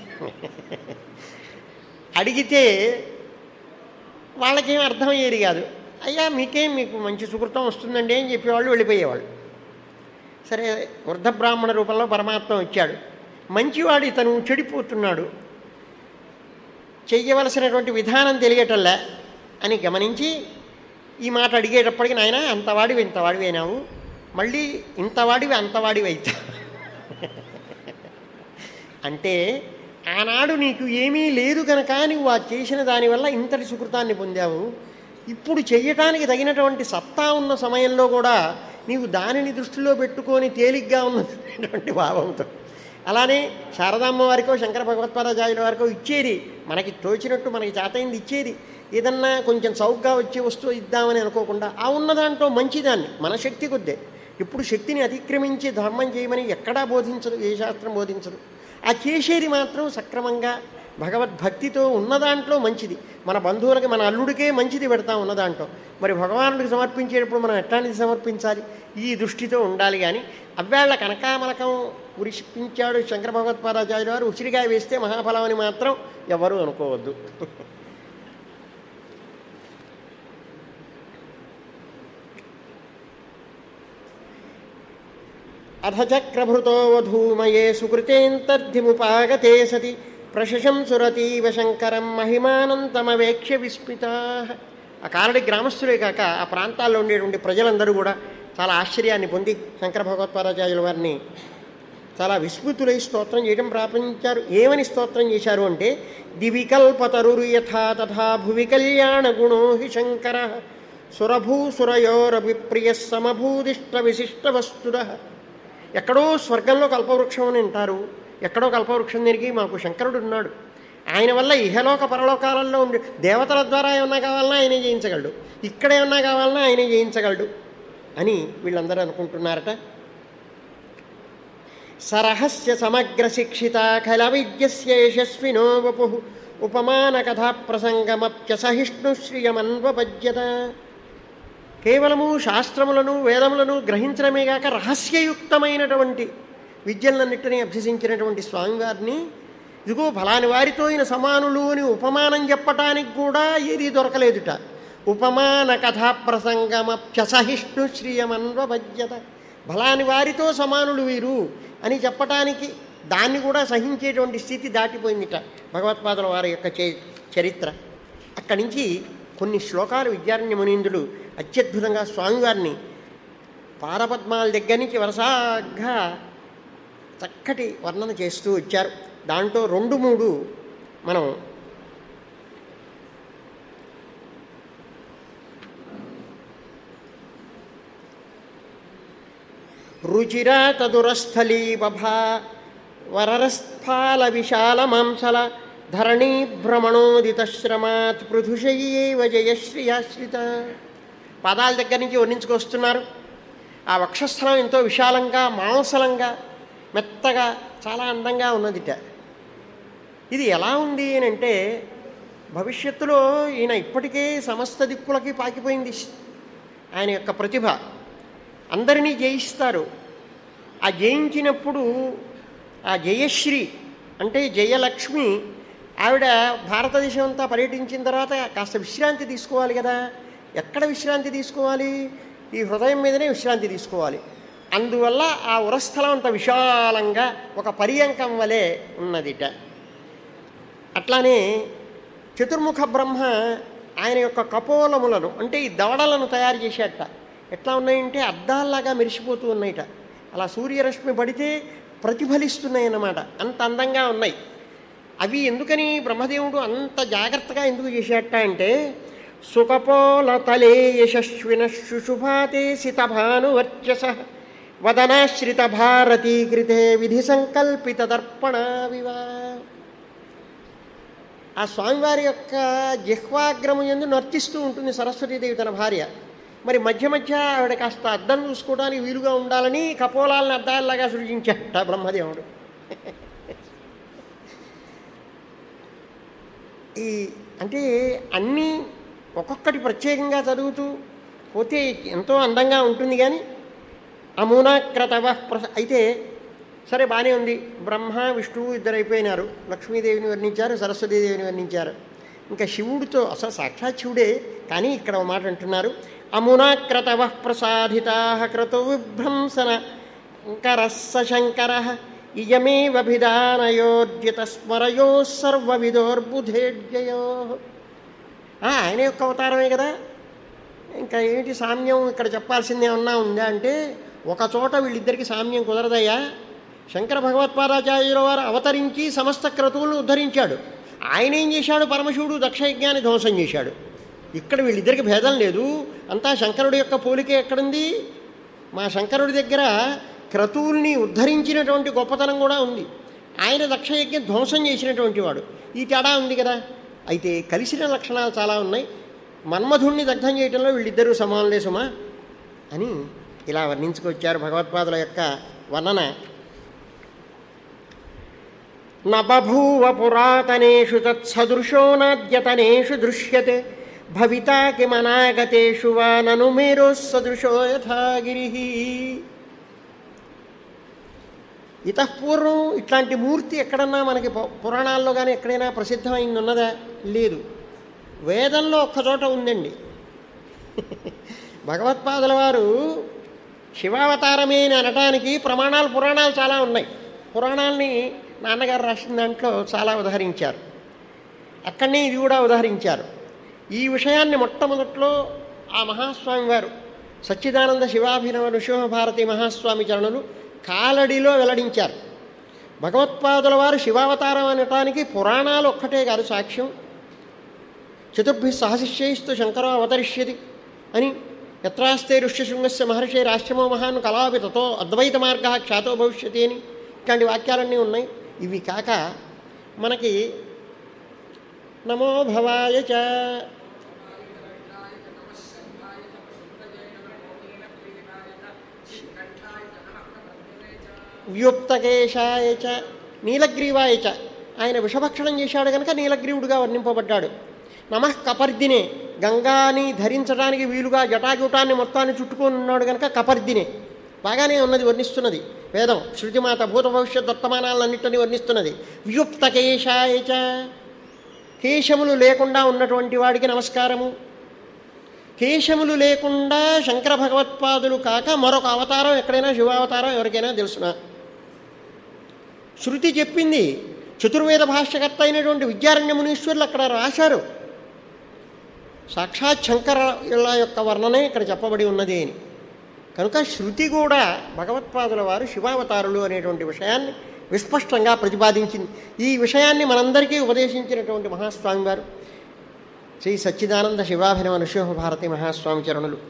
అడిగితే వాళ్ళకేం అర్థమయ్యేది కాదు అయ్యా మీకేం మీకు మంచి సుకృతం వస్తుందండి అని చెప్పేవాళ్ళు వెళ్ళిపోయేవాళ్ళు సరే వృద్ధ బ్రాహ్మణ రూపంలో పరమాత్మ వచ్చాడు మంచివాడు ఇతను చెడిపోతున్నాడు చెయ్యవలసినటువంటి విధానం తెలియటల్లా అని గమనించి ఈ మాట అడిగేటప్పటికి నాయన అంతవాడివి ఇంతవాడివి అయినావు మళ్ళీ ఇంతవాడివి అంతవాడివి అవుతా అంటే ఆనాడు నీకు ఏమీ లేదు కనుక నువ్వు ఆ చేసిన దానివల్ల ఇంతటి సుకృతాన్ని పొందావు ఇప్పుడు చెయ్యటానికి తగినటువంటి సత్తా ఉన్న సమయంలో కూడా నీవు దానిని దృష్టిలో పెట్టుకొని తేలిగ్గా ఉన్నటువంటి భావంతో అలానే శారదామ్మ వారికో శంకర భగవత్పాదాచార్యుల వారికో ఇచ్చేది మనకి తోచినట్టు మనకి చేతయింది ఇచ్చేది ఏదన్నా కొంచెం చౌకగా వచ్చే వస్తువు ఇద్దామని అనుకోకుండా ఆ ఉన్న దాంట్లో మంచిదాన్ని మన శక్తి కొద్దే ఇప్పుడు శక్తిని అతిక్రమించి ధర్మం చేయమని ఎక్కడా బోధించదు ఏ శాస్త్రం బోధించదు ఆ చేసేది మాత్రం సక్రమంగా భగవద్భక్తితో ఉన్న దాంట్లో మంచిది మన బంధువులకి మన అల్లుడికే మంచిది పెడతాం ఉన్న దాంట్లో మరి భగవానుడికి సమర్పించేటప్పుడు మనం ఎట్లాంటిది సమర్పించాలి ఈ దృష్టితో ఉండాలి కానీ అవ్వేళ్ల కనకామలకం ఉరిపించాడు శంకర భగవత్పాదాచార్య వారు ఉసిరికాయ వేస్తే మహాఫలం అని మాత్రం ఎవరూ అనుకోవద్దు అథ చక్రభృతో వధూమయే సుకృతేంతర్ధిముపాగతే సతి ప్రశశంసురతీవ శంకరం మహిమానంతమవేక్ష్య విస్మితా ఆ కారడి గ్రామస్తులే కాక ఆ ప్రాంతాల్లో ఉండేటువంటి ప్రజలందరూ కూడా చాలా ఆశ్చర్యాన్ని పొంది శంకర భగవత్పాదాచార్యుల వారిని చాలా విస్మృతులై స్తోత్రం చేయడం ప్రారంభించారు ఏమని స్తోత్రం చేశారు అంటే దివికల్పతరురు యథా తథా భువి కళ్యాణ గుణో హి శంకర సురభూసురయోరభిప్రియ సమభూదిష్ట విశిష్ట వస్తుర ఎక్కడో స్వర్గంలో కల్పవృక్షం అని అంటారు ఎక్కడో కల్పవృక్షం తిరిగి మాకు శంకరుడు ఉన్నాడు ఆయన వల్ల ఇహలోక పరలోకాలలో ఉండి దేవతల ద్వారా ఏమన్నా కావాలన్నా ఆయనే చేయించగలడు ఇక్కడ ఏమన్నా కావాలన్నా ఆయనే చేయించగలడు అని వీళ్ళందరూ అనుకుంటున్నారట సరహస్య సమగ్ర శిక్షిత ఖల విద్యస్య యశస్వినో వపు ఉపమాన కథా ప్రసంగమప్య సహిష్ణు శ్రియమన్వపద్యత కేవలము శాస్త్రములను వేదములను గ్రహించడమే కాక రహస్యయుక్తమైనటువంటి విద్యలన్నింటినీ అభ్యసించినటువంటి స్వామివారిని ఇదిగో ఫలాని వారితో ఈయన సమానులు అని ఉపమానం చెప్పటానికి కూడా ఏది దొరకలేదుట ఉపమాన కథా ప్రసంగమప్యసహిష్ణు శ్రియమన్వభజ్యత ఫలాని వారితో సమానులు వీరు అని చెప్పటానికి దాన్ని కూడా సహించేటువంటి స్థితి దాటిపోయిందిట భగవత్పాదుల వారి యొక్క చే చరిత్ర అక్కడి నుంచి కొన్ని శ్లోకాలు విద్యారణ్య మునీంద్రులు అత్యద్భుతంగా స్వామివారిని పారపద్మాల దగ్గర నుంచి వరుసగా చక్కటి వర్ణన చేస్తూ వచ్చారు దాంట్లో రెండు మూడు మనం రుచిరా తదురస్థలీ బభా వరరస్థాల విశాల మాంసల ధరణీ భ్రమణోదిత శ్రమాత్ పృథుషయ్యేవ జయశ్రియాశ్రిత పాదాల దగ్గర నుంచి వర్ణించుకొస్తున్నారు ఆ వక్షస్థలం ఎంతో విశాలంగా మాంసలంగా మెత్తగా చాలా అందంగా ఉన్నదిట ఇది ఎలా ఉంది అని అంటే భవిష్యత్తులో ఈయన ఇప్పటికే సమస్త దిక్కులకి పాకిపోయింది ఆయన యొక్క ప్రతిభ అందరినీ జయిస్తారు ఆ జయించినప్పుడు ఆ జయశ్రీ అంటే జయలక్ష్మి ఆవిడ భారతదేశం అంతా పర్యటించిన తర్వాత కాస్త విశ్రాంతి తీసుకోవాలి కదా ఎక్కడ విశ్రాంతి తీసుకోవాలి ఈ హృదయం మీదనే విశ్రాంతి తీసుకోవాలి అందువల్ల ఆ ఉరస్థలం అంత విశాలంగా ఒక పర్యంకం వలె ఉన్నదిట అట్లానే చతుర్ముఖ బ్రహ్మ ఆయన యొక్క కపోలములను అంటే ఈ దవడలను తయారు చేసేట ఎట్లా ఉన్నాయంటే అద్దాల్లాగా మెరిసిపోతూ ఉన్నాయిట అలా సూర్యరశ్మి పడితే ప్రతిఫలిస్తున్నాయి అన్నమాట అంత అందంగా ఉన్నాయి అవి ఎందుకని బ్రహ్మదేవుడు అంత జాగ్రత్తగా ఎందుకు చేసేట అంటే సుకపోల తలే యశస్విన శుశుభాతే సితభానువర్చస వదనాశ్రిత భారతీకృతే విధి సంకల్పిత దర్పణావివా ఆ స్వామివారి యొక్క జిహ్వాగ్రము ఎందు నర్తిస్తూ ఉంటుంది సరస్వతీదేవి తన భార్య మరి మధ్య మధ్య ఆవిడ కాస్త అద్దం చూసుకోవడానికి వీలుగా ఉండాలని కపోలాలను అద్దాలలాగా సృజించాట బ్రహ్మదేవుడు ఈ అంటే అన్నీ ఒక్కొక్కటి ప్రత్యేకంగా చదువుతూ పోతే ఎంతో అందంగా ఉంటుంది కానీ అమునాక్రతవ ప్ర అయితే సరే బాగానే ఉంది బ్రహ్మ విష్ణువు ఇద్దరు అయిపోయినారు లక్ష్మీదేవిని వర్ణించారు సరస్వతీదేవిని వర్ణించారు ఇంకా శివుడితో అసలు సాక్షాత్ శివుడే కానీ ఇక్కడ ఒక మాట అంటున్నారు అమునాక్రతవ ప్రసాదితా క్రతు విభ్రంసన శంకరస్స శంకర ఇయమేవభిధానయోద్యత స్మరయో సర్వవిదోర్బుధేడ్యయో ఆయన యొక్క అవతారమే కదా ఇంకా ఏమిటి సామ్యం ఇక్కడ చెప్పాల్సింది ఏమన్నా ఉందా అంటే ఒక చోట వీళ్ళిద్దరికి సామ్యం కుదరదయ్యా శంకర భగవత్పాదాచార్యుల వారు అవతరించి సమస్త క్రతువులను ఉద్ధరించాడు ఆయన ఏం చేశాడు పరమశివుడు దక్షయజ్ఞాన్ని ధ్వంసం చేశాడు ఇక్కడ వీళ్ళిద్దరికి భేదం లేదు అంతా శంకరుడి యొక్క పోలిక ఎక్కడుంది మా శంకరుడి దగ్గర క్రతువుల్ని ఉద్ధరించినటువంటి గొప్పతనం కూడా ఉంది ఆయన దక్షయజ్ఞం ధ్వంసం చేసినటువంటి వాడు ఈ తేడా ఉంది కదా అయితే కలిసిన లక్షణాలు చాలా ఉన్నాయి మన్మధుణ్ణి దగ్ధం చేయటంలో వీళ్ళిద్దరూ సమానులే సుమా అని ఇలా వర్ణించుకొచ్చారు భగవత్పాదుల యొక్క వర్ణన నబూవ పురాతనేషు తత్సదృశో నాద్యతనేషు దృశ్యతే భవితా కిమనాగతేషు వా నను మేరో సదృశో యథాగిరి ఇతపూర్వం ఇట్లాంటి మూర్తి ఎక్కడన్నా మనకి పు- పురాణాల్లో కానీ ఎక్కడైనా ప్రసిద్ధమైంది ఉన్నదా లేదు వేదంలో ఒక్కచోట ఉందండి భగవత్పాదుల వారు శివావతారమే అని అనటానికి ప్రమాణాలు పురాణాలు చాలా ఉన్నాయి పురాణాలని నాన్నగారు రాసిన దాంట్లో చాలా ఉదహరించారు అక్కడనే ఇది కూడా ఉదహరించారు ఈ విషయాన్ని మొట్టమొదట్లో ఆ మహాస్వామి వారు సచ్చిదానంద శివాభినవ నృసింహభారతి మహాస్వామి చరణులు కాలడిలో వెల్లడించారు భగవత్పాదుల వారు శివావతారం అనటానికి పురాణాలు ఒక్కటే కాదు సాక్ష్యం చతుర్భి సహశిష్యైస్తు శంకరో అవతరిష్యతి అని ఎత్రాస్తే ఋష్యశృంగస్య మహర్షి రాష్ట్రమో మహాన్ కళాపి తతో అద్వైత మార్గ ఖ్యాతో భవిష్యతి అని ఇట్లాంటి వాక్యాలన్నీ ఉన్నాయి ఇవి కాక మనకి నమో భవాయ చ వ్యుప్తకేశాయ చ నీలగ్రీవాయ చ ఆయన విషభక్షణం చేశాడు కనుక నీలగ్రీవుడుగా వర్ణింపబడ్డాడు నమః కపర్దినే గంగాని ధరించడానికి వీలుగా జటాజూటాన్ని మొత్తాన్ని చుట్టుకొని ఉన్నాడు కనుక కపర్దినే బాగానే ఉన్నది వర్ణిస్తున్నది వేదం శృతిమాత భూత భవిష్యత్ వర్తమానాలన్నింటినీ వర్ణిస్తున్నది వ్యుప్తకేశాయ చ కేశములు లేకుండా ఉన్నటువంటి వాడికి నమస్కారము కేశములు లేకుండా శంకర భగవత్పాదులు కాక మరొక అవతారం ఎక్కడైనా శివావతారం ఎవరికైనా తెలుసునా శృతి చెప్పింది చతుర్వేద భాష్యకర్త అయినటువంటి విద్యారణ్య మునీశ్వరులు అక్కడ రాశారు సాక్షాత్ శంకరుల యొక్క వర్ణనే ఇక్కడ చెప్పబడి ఉన్నది అని కనుక శృతి కూడా భగవత్పాదుల వారు శివావతారులు అనేటువంటి విషయాన్ని విస్పష్టంగా ప్రతిపాదించింది ఈ విషయాన్ని మనందరికీ ఉపదేశించినటువంటి మహాస్వామి వారు శ్రీ సచ్చిదానంద శివాభినవ నృసింహ భారతి మహాస్వామి చరణులు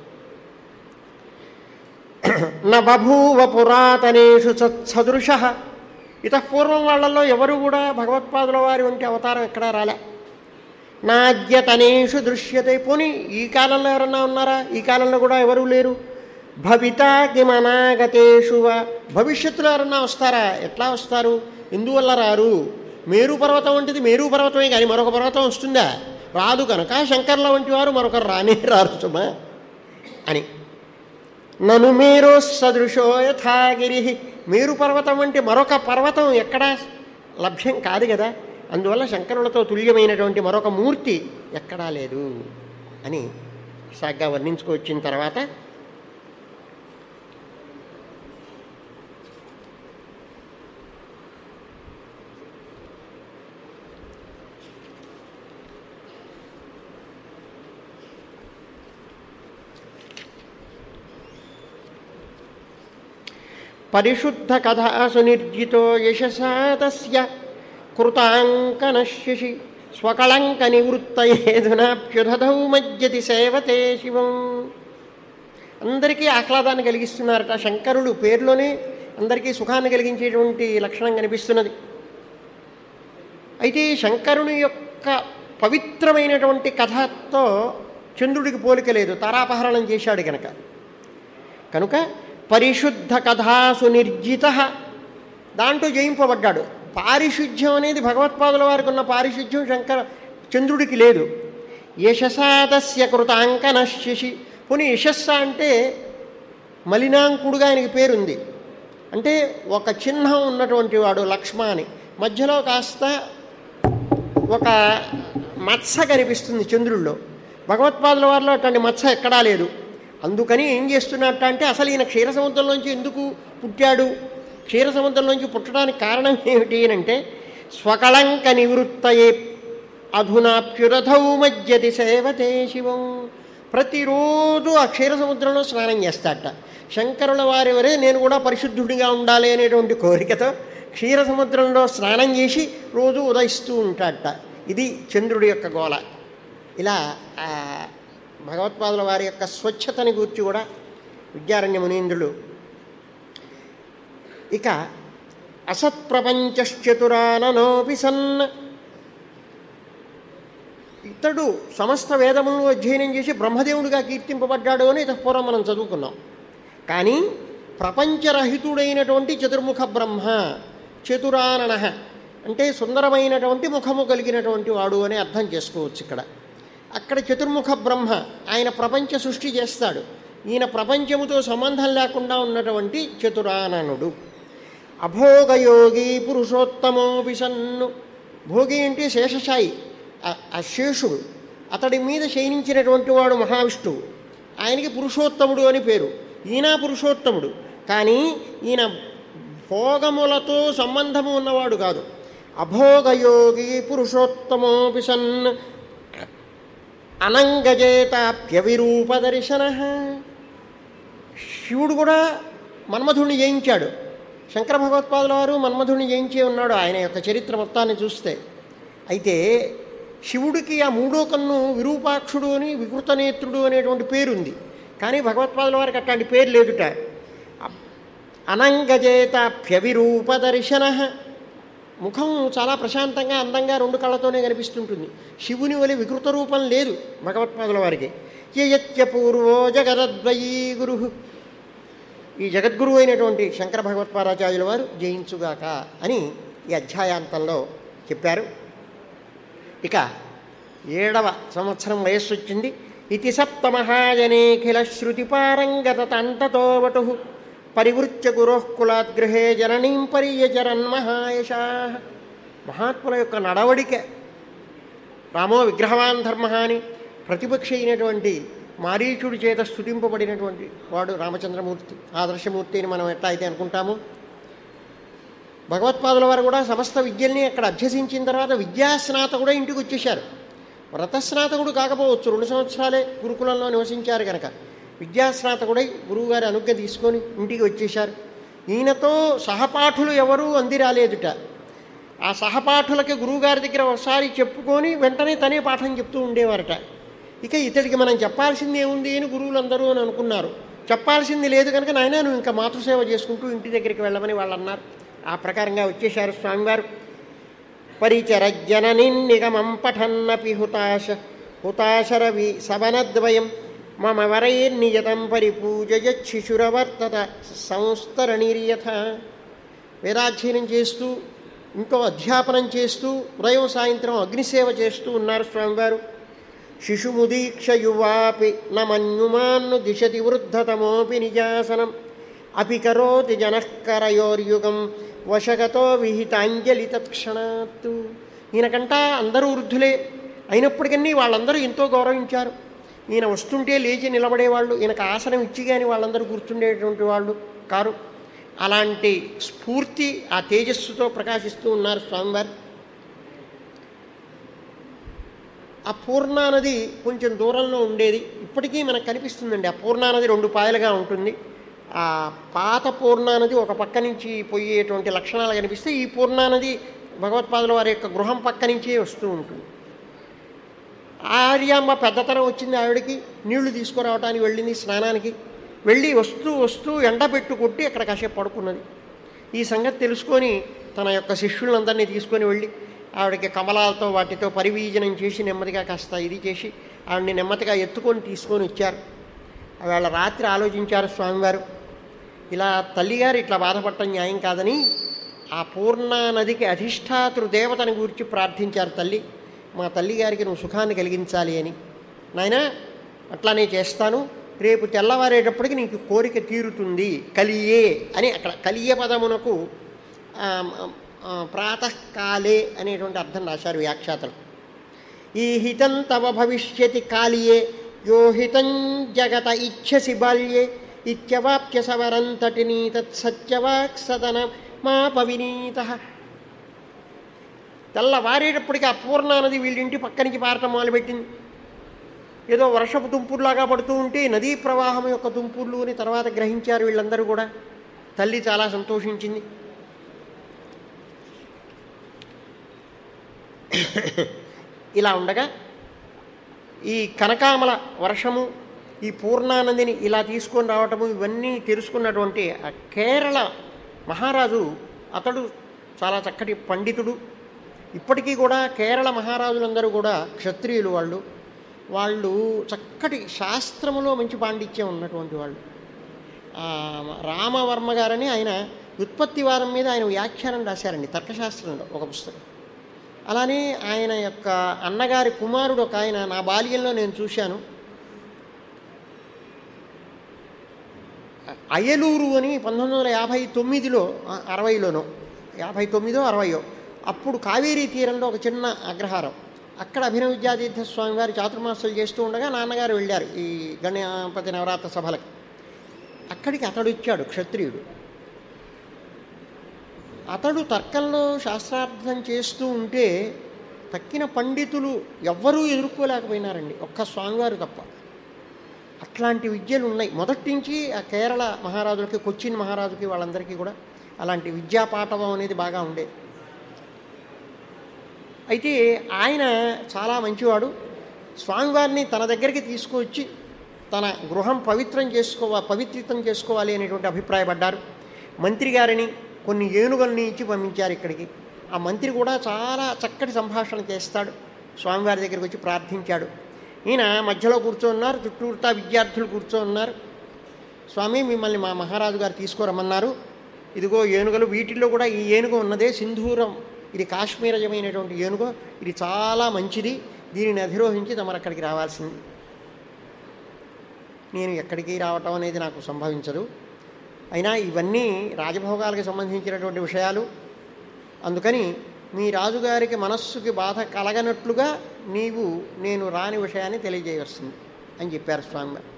న బభూవ పురాతనేషు సదృశ ఇతపూర్వం వాళ్ళల్లో ఎవరు కూడా భగవత్పాదుల వారి వంటి అవతారం ఎక్కడా రాలే నాద్యతనేషు దృశ్యతే పోని ఈ కాలంలో ఎవరన్నా ఉన్నారా ఈ కాలంలో కూడా ఎవరూ లేరు భవితా కిమనాగతేషు వా భవిష్యత్తులో ఎవరన్నా వస్తారా ఎట్లా వస్తారు ఎందువల్ల రారు మేరు పర్వతం వంటిది మేరు పర్వతమే కానీ మరొక పర్వతం వస్తుందా రాదు కనుక శంకర్ల వంటి వారు మరొకరు రానే రారు సుమా అని నను మేరో సదృశో యథాగిరి మేరు పర్వతం వంటి మరొక పర్వతం ఎక్కడా లభ్యం కాదు కదా అందువల్ల శంకరులతో తుల్యమైనటువంటి మరొక మూర్తి ఎక్కడా లేదు అని సాగ్గా వర్ణించుకొచ్చిన తర్వాత పరిశుద్ధ కథాసు నిర్జితో యశసా తస్య కృతాంకనశిషి స్వకళంక నివృత్తయేధునాభ్యుధౌ మజ్జతి సేవతే శివం అందరికీ ఆహ్లాదాన్ని కలిగిస్తున్నారట శంకరులు పేరులోనే అందరికీ సుఖాన్ని కలిగించేటువంటి లక్షణం కనిపిస్తున్నది అయితే శంకరుని యొక్క యొక్క పవిత్రమైనటువంటి కథతో చంద్రుడికి పోలిక లేదు తారాపహరణం చేశాడు కనుక కనుక పరిశుద్ధ కథాసు నిర్జిత దాంట్లో జయింపబడ్డాడు పారిశుధ్యం అనేది భగవత్పాదుల వారికి ఉన్న పారిశుధ్యం శంకర చంద్రుడికి లేదు యశసాదస్య కృతాంకన శశి పోనీ యశస్స అంటే మలినాంకుడుగా ఆయనకి పేరుంది అంటే ఒక చిహ్నం ఉన్నటువంటి వాడు లక్ష్మ అని మధ్యలో కాస్త ఒక మత్స కనిపిస్తుంది చంద్రుల్లో భగవత్పాదుల వారిలో అటువంటి మత్స ఎక్కడా లేదు అందుకని ఏం చేస్తున్నట్ట అంటే అసలు ఈయన క్షీర సముద్రంలోంచి ఎందుకు పుట్టాడు క్షీర సముద్రంలోంచి పుట్టడానికి కారణం ఏమిటి అని అంటే స్వకళంక నివృత్తయే అధునాప్యురథౌ మధ్యతి సేవతే శివం ప్రతిరోజు ఆ క్షీర సముద్రంలో స్నానం చేస్తాట శంకరుల వారి వరే నేను కూడా పరిశుద్ధుడిగా ఉండాలి అనేటువంటి కోరికతో క్షీర సముద్రంలో స్నానం చేసి రోజు ఉదయిస్తూ ఉంటాడట ఇది చంద్రుడి యొక్క గోల ఇలా ఆ భగవత్పాదుల వారి యొక్క స్వచ్ఛతని గూర్చి కూడా విద్యారణ్య మునీంద్రులు ఇక అసత్ప్రపంచశ్చతురాననోపి సన్ ఇతడు సమస్త వేదములను అధ్యయనం చేసి బ్రహ్మదేవుడిగా కీర్తింపబడ్డాడు అని పూర్వం మనం చదువుకున్నాం కానీ ప్రపంచరహితుడైనటువంటి చతుర్ముఖ బ్రహ్మ చతురానన అంటే సుందరమైనటువంటి ముఖము కలిగినటువంటి వాడు అని అర్థం చేసుకోవచ్చు ఇక్కడ అక్కడ చతుర్ముఖ బ్రహ్మ ఆయన ప్రపంచ సృష్టి చేస్తాడు ఈయన ప్రపంచముతో సంబంధం లేకుండా ఉన్నటువంటి చతురాననుడు అభోగయోగి పురుషోత్తమోపి సన్ను భోగి అంటే శేషశాయి ఆ- ఆ శేషుడు అతడి మీద శయనించినటువంటి వాడు మహావిష్ణువు ఆయనకి పురుషోత్తముడు అని పేరు ఈయన పురుషోత్తముడు కానీ ఈయన భోగములతో సంబంధము ఉన్నవాడు కాదు అభోగయోగి పురుషోత్తమోపి సన్ అనంగజేతాప్యవిరూప దర్శన శివుడు కూడా మన్మధుడిని జయించాడు శంకర భగవత్పాదుల వారు మన్మధుడిని జయించే ఉన్నాడు ఆయన యొక్క చరిత్ర మొత్తాన్ని చూస్తే అయితే శివుడికి ఆ మూడో కన్ను విరూపాక్షుడు అని వికృతనేత్రుడు అనేటువంటి పేరుంది కానీ భగవత్పాదుల వారికి అట్లాంటి పేరు లేదుట అనంగజేతాప్యవిరూప దర్శన ముఖం చాలా ప్రశాంతంగా అందంగా రెండు కళ్ళతోనే కనిపిస్తుంటుంది శివుని వలి వికృత రూపం లేదు భగవత్పాదుల వారికి యయత్య పూర్వో జగదద్వయీ గురు ఈ జగద్గురువు అయినటువంటి శంకర భగవత్పాదాచార్యుల వారు జయించుగాక అని ఈ అధ్యాయాంతంలో చెప్పారు ఇక ఏడవ సంవత్సరం వయస్సు వచ్చింది ఇతి సప్తమహాజనేఖిల శృతిపారంగత తంతతో వటు పరివృత్య గురోకులాద్గృహే జననీం పర్యచరన్ మహాయశా మహాత్ముల యొక్క నడవడిక రామో విగ్రహవాన్ ధర్మ అని ప్రతిపక్ష అయినటువంటి మారీచుడి చేత స్థుతింపబడినటువంటి వాడు రామచంద్రమూర్తి ఆదర్శమూర్తి అని మనం ఎట్లా అయితే అనుకుంటామో భగవత్పాదుల వారు కూడా సమస్త విద్యల్ని అక్కడ అభ్యసించిన తర్వాత విద్యాస్నాతకుడే ఇంటికి వచ్చేశారు వ్రతస్నాతకుడు కాకపోవచ్చు రెండు సంవత్సరాలే గురుకులంలో నివసించారు కనుక విద్యాస్నాతకుడై గురువుగారి అనుజ్ఞ తీసుకొని ఇంటికి వచ్చేశారు ఈయనతో సహపాఠులు ఎవరూ అంది రాలేదుట ఆ సహపాఠులకి గురువుగారి దగ్గర ఒకసారి చెప్పుకొని వెంటనే తనే పాఠం చెప్తూ ఉండేవారట ఇక ఇతడికి మనం చెప్పాల్సింది ఏముంది అని గురువులందరూ అని అనుకున్నారు చెప్పాల్సింది లేదు కనుక నాయన నువ్వు ఇంకా మాతృసేవ చేసుకుంటూ ఇంటి దగ్గరికి వెళ్ళమని వాళ్ళు అన్నారు ఆ ప్రకారంగా వచ్చేశారు స్వామివారు పరిచరజ్జనని నిగమం పఠన్నపి హుతాశ హుతాశరవి సవనద్వయం మమ వరైర్నియతం పరిపూజయశిశురవర్తత సంస్తరణీర్యథ వేదాధ్యయనం చేస్తూ ఇంకో అధ్యాపనం చేస్తూ ఉదయం సాయంత్రం అగ్నిసేవ చేస్తూ ఉన్నారు స్వామివారు శిశుముదీక్ష యువాపి నమన్యుమాన్ను దిశతి వృద్ధతమోపి నిజాసనం అపి కరోతి జనఃకరయోర్యుగం వశగతో విహితాంజలి తత్క్షణాత్తు ఈయనకంట అందరూ వృద్ధులే అయినప్పటికీ వాళ్ళందరూ ఎంతో గౌరవించారు ఈయన వస్తుంటే లేచి నిలబడేవాళ్ళు ఈయనకు ఆసనం ఇచ్చి కానీ వాళ్ళందరూ కూర్చుండేటువంటి వాళ్ళు కారు అలాంటి స్ఫూర్తి ఆ తేజస్సుతో ప్రకాశిస్తూ ఉన్నారు స్వామివారు ఆ పూర్ణానది కొంచెం దూరంలో ఉండేది ఇప్పటికీ మనకు కనిపిస్తుందండి ఆ పూర్ణానది రెండు పాయలుగా ఉంటుంది ఆ పాత పూర్ణానది ఒక పక్క నుంచి పోయేటువంటి లక్షణాలు కనిపిస్తే ఈ పూర్ణానది భగవత్పాదుల వారి యొక్క గృహం పక్క నుంచే వస్తూ ఉంటుంది ఆర్యామ్మ పెద్దతనం వచ్చింది ఆవిడకి నీళ్లు తీసుకురావడానికి వెళ్ళింది స్నానానికి వెళ్ళి వస్తూ వస్తూ ఎండ పెట్టు కొట్టి అక్కడ కాసేపు పడుకున్నది ఈ సంగతి తెలుసుకొని తన యొక్క శిష్యులందరినీ తీసుకొని వెళ్ళి ఆవిడకి కమలాలతో వాటితో పరివీజనం చేసి నెమ్మదిగా కాస్త ఇది చేసి ఆవిడని నెమ్మదిగా ఎత్తుకొని తీసుకొని వచ్చారు ఆవేళ రాత్రి ఆలోచించారు స్వామివారు ఇలా తల్లిగారు ఇట్లా బాధపడటం న్యాయం కాదని ఆ పూర్ణా నదికి అధిష్టాతృ దేవతని గురించి ప్రార్థించారు తల్లి మా తల్లిగారికి నువ్వు సుఖాన్ని కలిగించాలి అని నాయనా అట్లానే చేస్తాను రేపు తెల్లవారేటప్పటికి నీకు కోరిక తీరుతుంది కలియే అని అక్కడ కలియ పదమునకు ఆ, ఆ, ప్రాతకాలే అనేటువంటి అర్థం రాశారు వ్యాఖ్యాతలు ఈ హితం తవ భవిష్యతి కాళియే యో హితం జగత ఇచ్చసి బాల్యే ఇత్యవాప్య సవరంతటినీ తత్సత్యవాక్ సదన మా పవినీత తెల్లవారేటప్పటికి ఆ పూర్ణానది వీళ్ళింటి పక్క నుంచి పారటం మొదలుపెట్టింది ఏదో వర్షపు తుంపుర్లాగా పడుతూ ఉంటే నదీ ప్రవాహం యొక్క తుంపుర్లు అని తర్వాత గ్రహించారు వీళ్ళందరూ కూడా తల్లి చాలా సంతోషించింది ఇలా ఉండగా ఈ కనకామల వర్షము ఈ పూర్ణానందిని ఇలా తీసుకొని రావటము ఇవన్నీ తెలుసుకున్నటువంటి ఆ కేరళ మహారాజు అతడు చాలా చక్కటి పండితుడు ఇప్పటికీ కూడా కేరళ మహారాజులందరూ కూడా క్షత్రియులు వాళ్ళు వాళ్ళు చక్కటి శాస్త్రములో మంచి పాండిత్యం ఉన్నటువంటి వాళ్ళు ఆ, రామవర్మ గారని ఆయన ఉత్పత్తివాదం మీద ఆయన వ్యాఖ్యానం రాశారండి తర్కశాస్త్రంలో ఒక పుస్తకం అలానే ఆయన యొక్క అన్నగారి కుమారుడు ఒక ఆయన నా బాల్యంలో నేను చూశాను అయలూరు అని పంతొమ్మిది వందల యాభై తొమ్మిదిలో ఆ, అరవైలోనో యాభై తొమ్మిదో అరవయో అప్పుడు కావేరీ తీరంలో ఒక చిన్న అగ్రహారం అక్కడ అభినవ విద్యాతీర్థ స్వామి వారి చాతుర్మాసాలు చేస్తూ ఉండగా నాన్నగారు వెళ్ళారు ఈ గణపతి నవరాత్ర సభలకు అక్కడికి అతడు ఇచ్చాడు క్షత్రియుడు అతడు తర్కంలో శాస్త్రార్థం చేస్తూ ఉంటే తక్కిన పండితులు ఎవ్వరూ ఎదుర్కోలేకపోయినారండి ఒక్క స్వామివారు తప్ప అట్లాంటి విద్యలు ఉన్నాయి మొదటి నుంచి ఆ కేరళ మహారాజులకి కొచ్చిన్ మహారాజుకి వాళ్ళందరికీ కూడా అలాంటి విద్యా పాఠవం అనేది బాగా ఉండేది అయితే ఆయన చాలా మంచివాడు స్వామివారిని తన దగ్గరికి తీసుకువచ్చి తన గృహం పవిత్రం చేసుకోవా పవిత్రితం చేసుకోవాలి అనేటువంటి అభిప్రాయపడ్డారు మంత్రి గారిని కొన్ని ఏనుగుల్ని ఇచ్చి పంపించారు ఇక్కడికి ఆ మంత్రి కూడా చాలా చక్కటి సంభాషణ చేస్తాడు స్వామివారి దగ్గరికి వచ్చి ప్రార్థించాడు ఈయన మధ్యలో కూర్చోన్నారు చుట్టూరుతా విద్యార్థులు కూర్చోన్నారు స్వామి మిమ్మల్ని మా మహారాజు గారు తీసుకురమ్మన్నారు ఇదిగో ఏనుగలు వీటిల్లో కూడా ఈ ఏనుగు ఉన్నదే సింధూరం ఇది కాశ్మీరజమైనటువంటి ఏనుగు ఇది చాలా మంచిది దీనిని అధిరోహించి తమరు అక్కడికి రావాల్సింది నేను ఎక్కడికి రావటం అనేది నాకు సంభవించదు అయినా ఇవన్నీ రాజభోగాలకు సంబంధించినటువంటి విషయాలు అందుకని మీ రాజుగారికి మనస్సుకి బాధ కలగనట్లుగా నీవు నేను రాని విషయాన్ని తెలియజేయవలసింది అని చెప్పారు స్వామివారు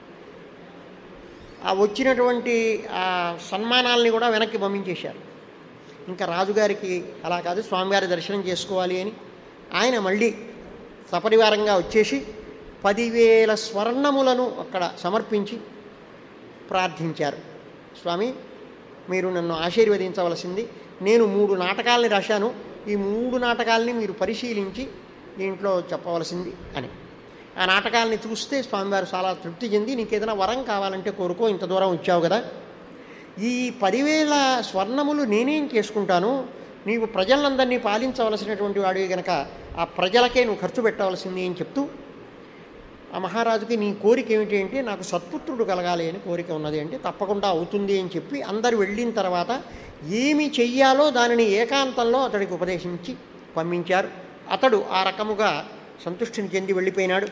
ఆ వచ్చినటువంటి ఆ సన్మానాల్ని కూడా వెనక్కి పంపించేశారు ఇంకా రాజుగారికి అలా కాదు స్వామివారి దర్శనం చేసుకోవాలి అని ఆయన మళ్ళీ సపరివారంగా వచ్చేసి పదివేల స్వర్ణములను అక్కడ సమర్పించి ప్రార్థించారు స్వామి మీరు నన్ను ఆశీర్వదించవలసింది నేను మూడు నాటకాలని రాశాను ఈ మూడు నాటకాలని మీరు పరిశీలించి దీంట్లో చెప్పవలసింది అని ఆ నాటకాలని చూస్తే స్వామివారు చాలా తృప్తి చెంది నీకు ఏదైనా వరం కావాలంటే కోరుకో ఇంత దూరం వచ్చావు కదా ఈ పదివేల స్వర్ణములు నేనేం చేసుకుంటాను నీవు ప్రజలందరినీ పాలించవలసినటువంటి వాడివి గనక ఆ ప్రజలకే నువ్వు ఖర్చు పెట్టవలసింది అని చెప్తూ ఆ మహారాజుకి నీ కోరిక ఏమిటి అంటే నాకు సత్పుత్రుడు కలగాలి అని కోరిక ఉన్నది అంటే తప్పకుండా అవుతుంది అని చెప్పి అందరు వెళ్ళిన తర్వాత ఏమి చెయ్యాలో దానిని ఏకాంతంలో అతడికి ఉపదేశించి పంపించారు అతడు ఆ రకముగా సంతుష్టిని చెంది వెళ్ళిపోయినాడు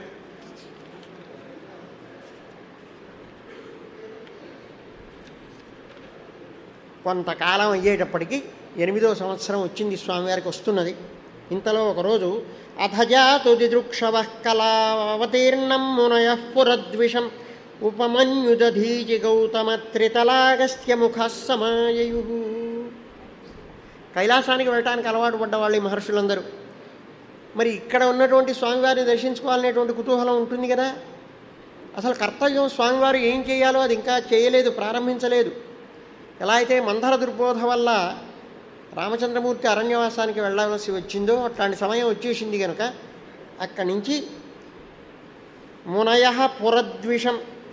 కొంతకాలం అయ్యేటప్పటికి ఎనిమిదో సంవత్సరం వచ్చింది స్వామివారికి వస్తున్నది ఇంతలో ఒకరోజు అథజాతు దిదృక్షవ కళావతీర్ణం మునయ పురద్విషం ఉపమన్యుదధీచి గౌతమ త్రితలాగస్త్య ముఖ సమాయయు కైలాసానికి వెళ్ళటానికి అలవాటు పడ్డ వాళ్ళు ఈ మహర్షులందరూ మరి ఇక్కడ ఉన్నటువంటి స్వామివారిని దర్శించుకోవాలనేటువంటి కుతూహలం ఉంటుంది కదా అసలు కర్తవ్యం స్వామివారు ఏం చేయాలో అది ఇంకా చేయలేదు ప్రారంభించలేదు ఎలా అయితే మందర దుర్బోధ వల్ల రామచంద్రమూర్తి అరణ్యవాసానికి వెళ్ళవలసి వచ్చిందో అట్లాంటి సమయం వచ్చేసింది కనుక అక్కడి నుంచి మునయ పురద్విషం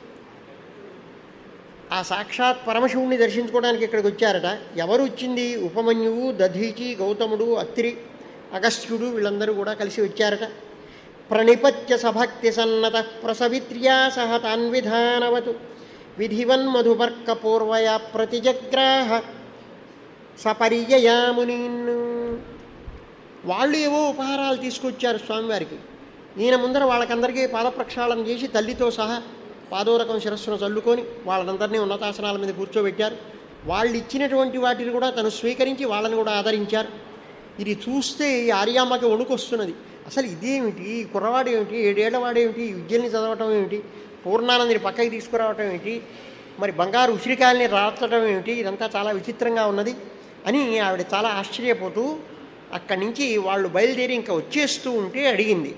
ఆ సాక్షాత్ పరమశివుణ్ణి దర్శించుకోవడానికి ఇక్కడికి వచ్చారట ఎవరు వచ్చింది ఉపమన్యువు దధీచి గౌతముడు అత్రి అగస్త్యుడు వీళ్ళందరూ కూడా కలిసి వచ్చారట ప్రణిపత్య సభక్తి సన్నత ప్రసవిత్ర్యా సహ తాన్విధానవతు విధివన్మధుపర్క పూర్వయ ప్రతిజగ్రాహ సపర్యయామునిన్ను వాళ్ళు ఏవో ఉపహారాలు తీసుకొచ్చారు స్వామివారికి ఈయన ముందర వాళ్ళకందరికీ పాదప్రక్షాళన చేసి తల్లితో సహా పాదోరకం శిరస్సును చల్లుకొని వాళ్ళందరినీ ఉన్నతాసనాల మీద కూర్చోబెట్టారు వాళ్ళు ఇచ్చినటువంటి వాటిని కూడా తను స్వీకరించి వాళ్ళని కూడా ఆదరించారు ఇది చూస్తే ఈ ఆర్యామ్మకి వణుకొస్తున్నది అసలు ఇదేమిటి ఈ కుర్రవాడు ఏమిటి ఏడేళ్లవాడేమిటి ఈ విద్యల్ని చదవటం ఏమిటి పూర్ణానందిని పక్కకి తీసుకురావటం ఏమిటి మరి బంగారు ఉసిరికాయల్ని రాచడం ఏమిటి ఇదంతా చాలా విచిత్రంగా ఉన్నది అని ఆవిడ చాలా ఆశ్చర్యపోతూ అక్కడి నుంచి వాళ్ళు బయలుదేరి ఇంకా వచ్చేస్తూ ఉంటే అడిగింది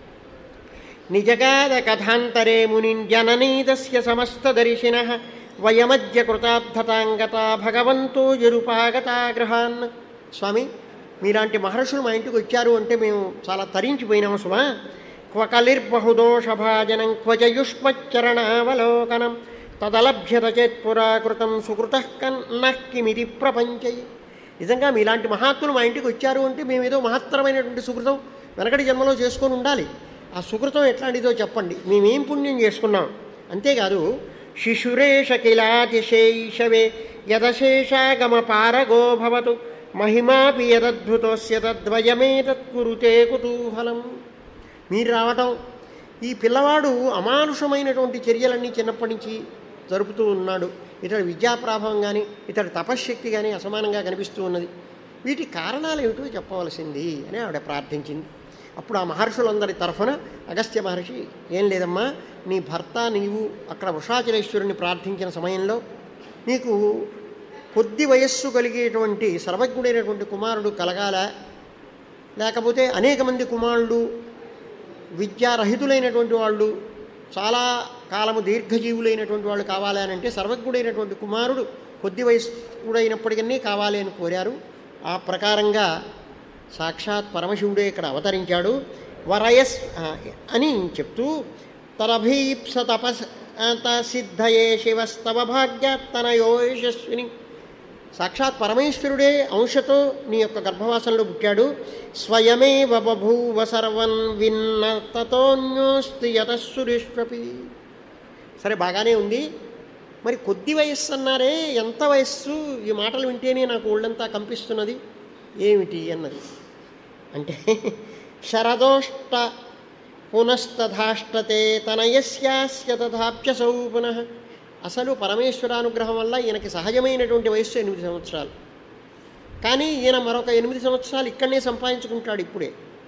నిజగాద కథాంతరే మునిన్ జననీదస్య సమస్త దర్శిన వయమధ్య కృతార్థతాంగత భగవంతో జరుపాగతా గృహాన్ స్వామి మీలాంటి మహర్షులు మా ఇంటికి వచ్చారు అంటే మేము చాలా తరించిపోయినాము సుమా క్వ కలిర్బహుదోషభాజనం క్వజయుష్మచ్చరణావలోకనం తదలభ్యత చేత్పురాకృతం సుకృత కన్నః కిమిది ప్రపంచై నిజంగా మీలాంటి మహాత్ములు మా ఇంటికి వచ్చారు అంటే మేము ఏదో మహత్తరమైనటువంటి సుకృతం వెనకటి జన్మలో చేసుకొని ఉండాలి ఆ సుకృతం ఎట్లాంటిదో చెప్పండి మేమేం పుణ్యం చేసుకున్నాం అంతేకాదు శిశురేష కిలాతిశేషవే యదశేషాగమ పారగో భవతు మహిమాపి యదద్భుతోస్య తద్వయమే తత్కురుతే కుతూహలం మీరు రావటం ఈ పిల్లవాడు అమానుషమైనటువంటి చర్యలన్నీ చిన్నప్పటి నుంచి జరుపుతూ ఉన్నాడు ఇతడి విద్యాప్రాభవం కానీ ఇతడి తపశ్శక్తి కానీ అసమానంగా కనిపిస్తూ ఉన్నది వీటి కారణాలు ఏమిటో చెప్పవలసింది అని ఆవిడ ప్రార్థించింది అప్పుడు ఆ మహర్షులందరి తరఫున అగస్త్య మహర్షి ఏం లేదమ్మా నీ భర్త నీవు అక్కడ వృషాచలేశ్వరుని ప్రార్థించిన సమయంలో నీకు కొద్ది వయస్సు కలిగేటువంటి సర్వజ్ఞుడైనటువంటి కుమారుడు కలగాల లేకపోతే అనేక మంది కుమారుడు విద్యారహితులైనటువంటి వాళ్ళు చాలా కాలము దీర్ఘజీవులైనటువంటి వాళ్ళు కావాలి అని అంటే సర్వజ్ఞుడైనటువంటి కుమారుడు కొద్ది వయస్కుడైనప్పటికీ కావాలి అని కోరారు ఆ ప్రకారంగా సాక్షాత్ పరమశివుడే ఇక్కడ అవతరించాడు వరయస్ ఆ, అని చెప్తూ తరభీప్స తపస్ సిద్ధయే శివస్తవ భాగ్యాత్తనయో యశస్విని సాక్షాత్ పరమేశ్వరుడే అంశతో నీ యొక్క గర్భవాసంలో పుట్టాడు స్వయమేవ బభూవ సర్వన్ విన్న తతోన్యోస్తి యతస్సురేష్వపి సరే బాగానే ఉంది మరి కొద్ది వయస్సు అన్నారే ఎంత వయస్సు ఈ మాటలు వింటేనే నాకు ఒళ్ళంతా కంపిస్తున్నది ఏమిటి అన్నది అంటే శరదోష్ట పునస్తధాష్టతే తనయస్యాస్య తథాప్యసౌ పునః అసలు పరమేశ్వరానుగ్రహం వల్ల ఈయనకి సహజమైనటువంటి వయస్సు ఎనిమిది సంవత్సరాలు కానీ ఈయన మరొక ఎనిమిది సంవత్సరాలు ఇక్కడనే సంపాదించుకుంటాడు ఇప్పుడే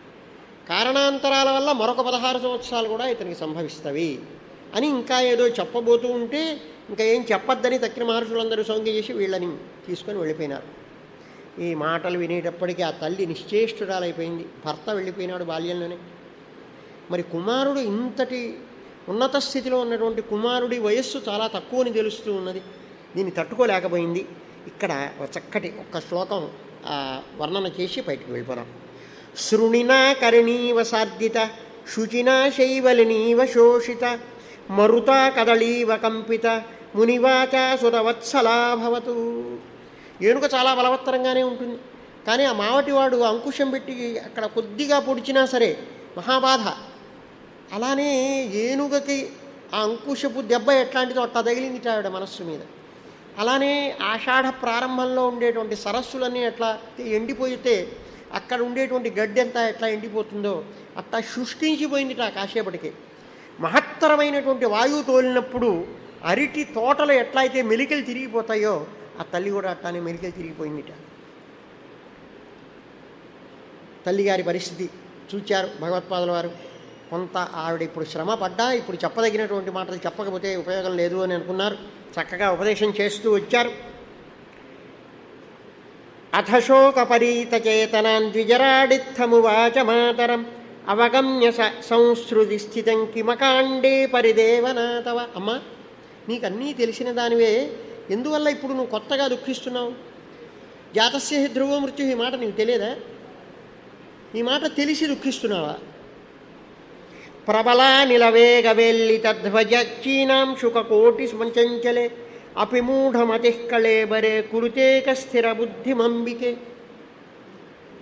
కారణాంతరాల వల్ల మరొక పదహారు సంవత్సరాలు కూడా ఇతనికి సంభవిస్తవి అని ఇంకా ఏదో చెప్పబోతూ ఉంటే ఇంకా ఏం చెప్పొద్దని తక్కిన మహర్షులందరూ సౌంగ్య చేసి వీళ్ళని తీసుకొని వెళ్ళిపోయినారు ఈ మాటలు వినేటప్పటికీ ఆ తల్లి నిశ్చేష్టురాలైపోయింది భర్త వెళ్ళిపోయినాడు బాల్యంలోనే మరి కుమారుడు ఇంతటి ఉన్నత స్థితిలో ఉన్నటువంటి కుమారుడి వయస్సు చాలా తక్కువని తెలుస్తూ ఉన్నది దీన్ని తట్టుకోలేకపోయింది ఇక్కడ ఒక చక్కటి ఒక్క శ్లోకం ఆ, వర్ణన చేసి బయటికి వెళ్ళిపోదాం శృణినా కరణీవ సార్దిత శుచినా శైవలినీవ శోషిత మరుతా కదళీవ కంపిత మునివాచ సురవత్సలా భవతు ఏనుక చాలా బలవత్తరంగానే ఉంటుంది కానీ ఆ మావటివాడు అంకుశం పెట్టి అక్కడ కొద్దిగా పొడిచినా సరే మహాబాధ అలానే ఏనుగకి ఆ అంకుశపు దెబ్బ ఎట్లాంటిదో అట్లా తగిలింది ఆవిడ మనస్సు మీద అలానే ఆషాఢ ప్రారంభంలో ఉండేటువంటి సరస్సులన్నీ ఎట్లా ఎండిపోయితే అక్కడ ఉండేటువంటి గడ్డి అంతా ఎట్లా ఎండిపోతుందో అట్లా శుష్కించిపోయింది ఆ కాసేపటికి మహత్తరమైనటువంటి వాయువు తోలినప్పుడు అరటి తోటలు ఎట్లా అయితే మెలికలు తిరిగిపోతాయో ఆ తల్లి కూడా అట్లానే మెలికలు తిరిగిపోయిందిట తల్లిగారి పరిస్థితి చూచారు భగవత్పాదుల వారు కొంత ఆవిడ ఇప్పుడు శ్రమ పడ్డా ఇప్పుడు చెప్పదగినటువంటి మాటలు చెప్పకపోతే ఉపయోగం లేదు అని అనుకున్నారు చక్కగా ఉపదేశం చేస్తూ వచ్చారు అథశోకపరీతచేతనాన్ ద్విజరాడిత్తమువాచ మాతరం అవగమ్య స సంస్కృతి స్థితం కిమకాండే పరిదేవనాతవ అమ్మా నీకన్నీ తెలిసిన దానివే ఎందువల్ల ఇప్పుడు నువ్వు కొత్తగా దుఃఖిస్తున్నావు జాతస్య హి ధ్రువ మృత్యు ఈ మాట నీకు తెలియదా ఈ మాట తెలిసి దుఃఖిస్తున్నావా ప్రబలా నిలవేగ వెల్లి తధ్వజీనాం శుకోటి సంచంచలే అపి మూఢమతి కళేబరే కురుతేక స్థిర బుద్ధిమంబికే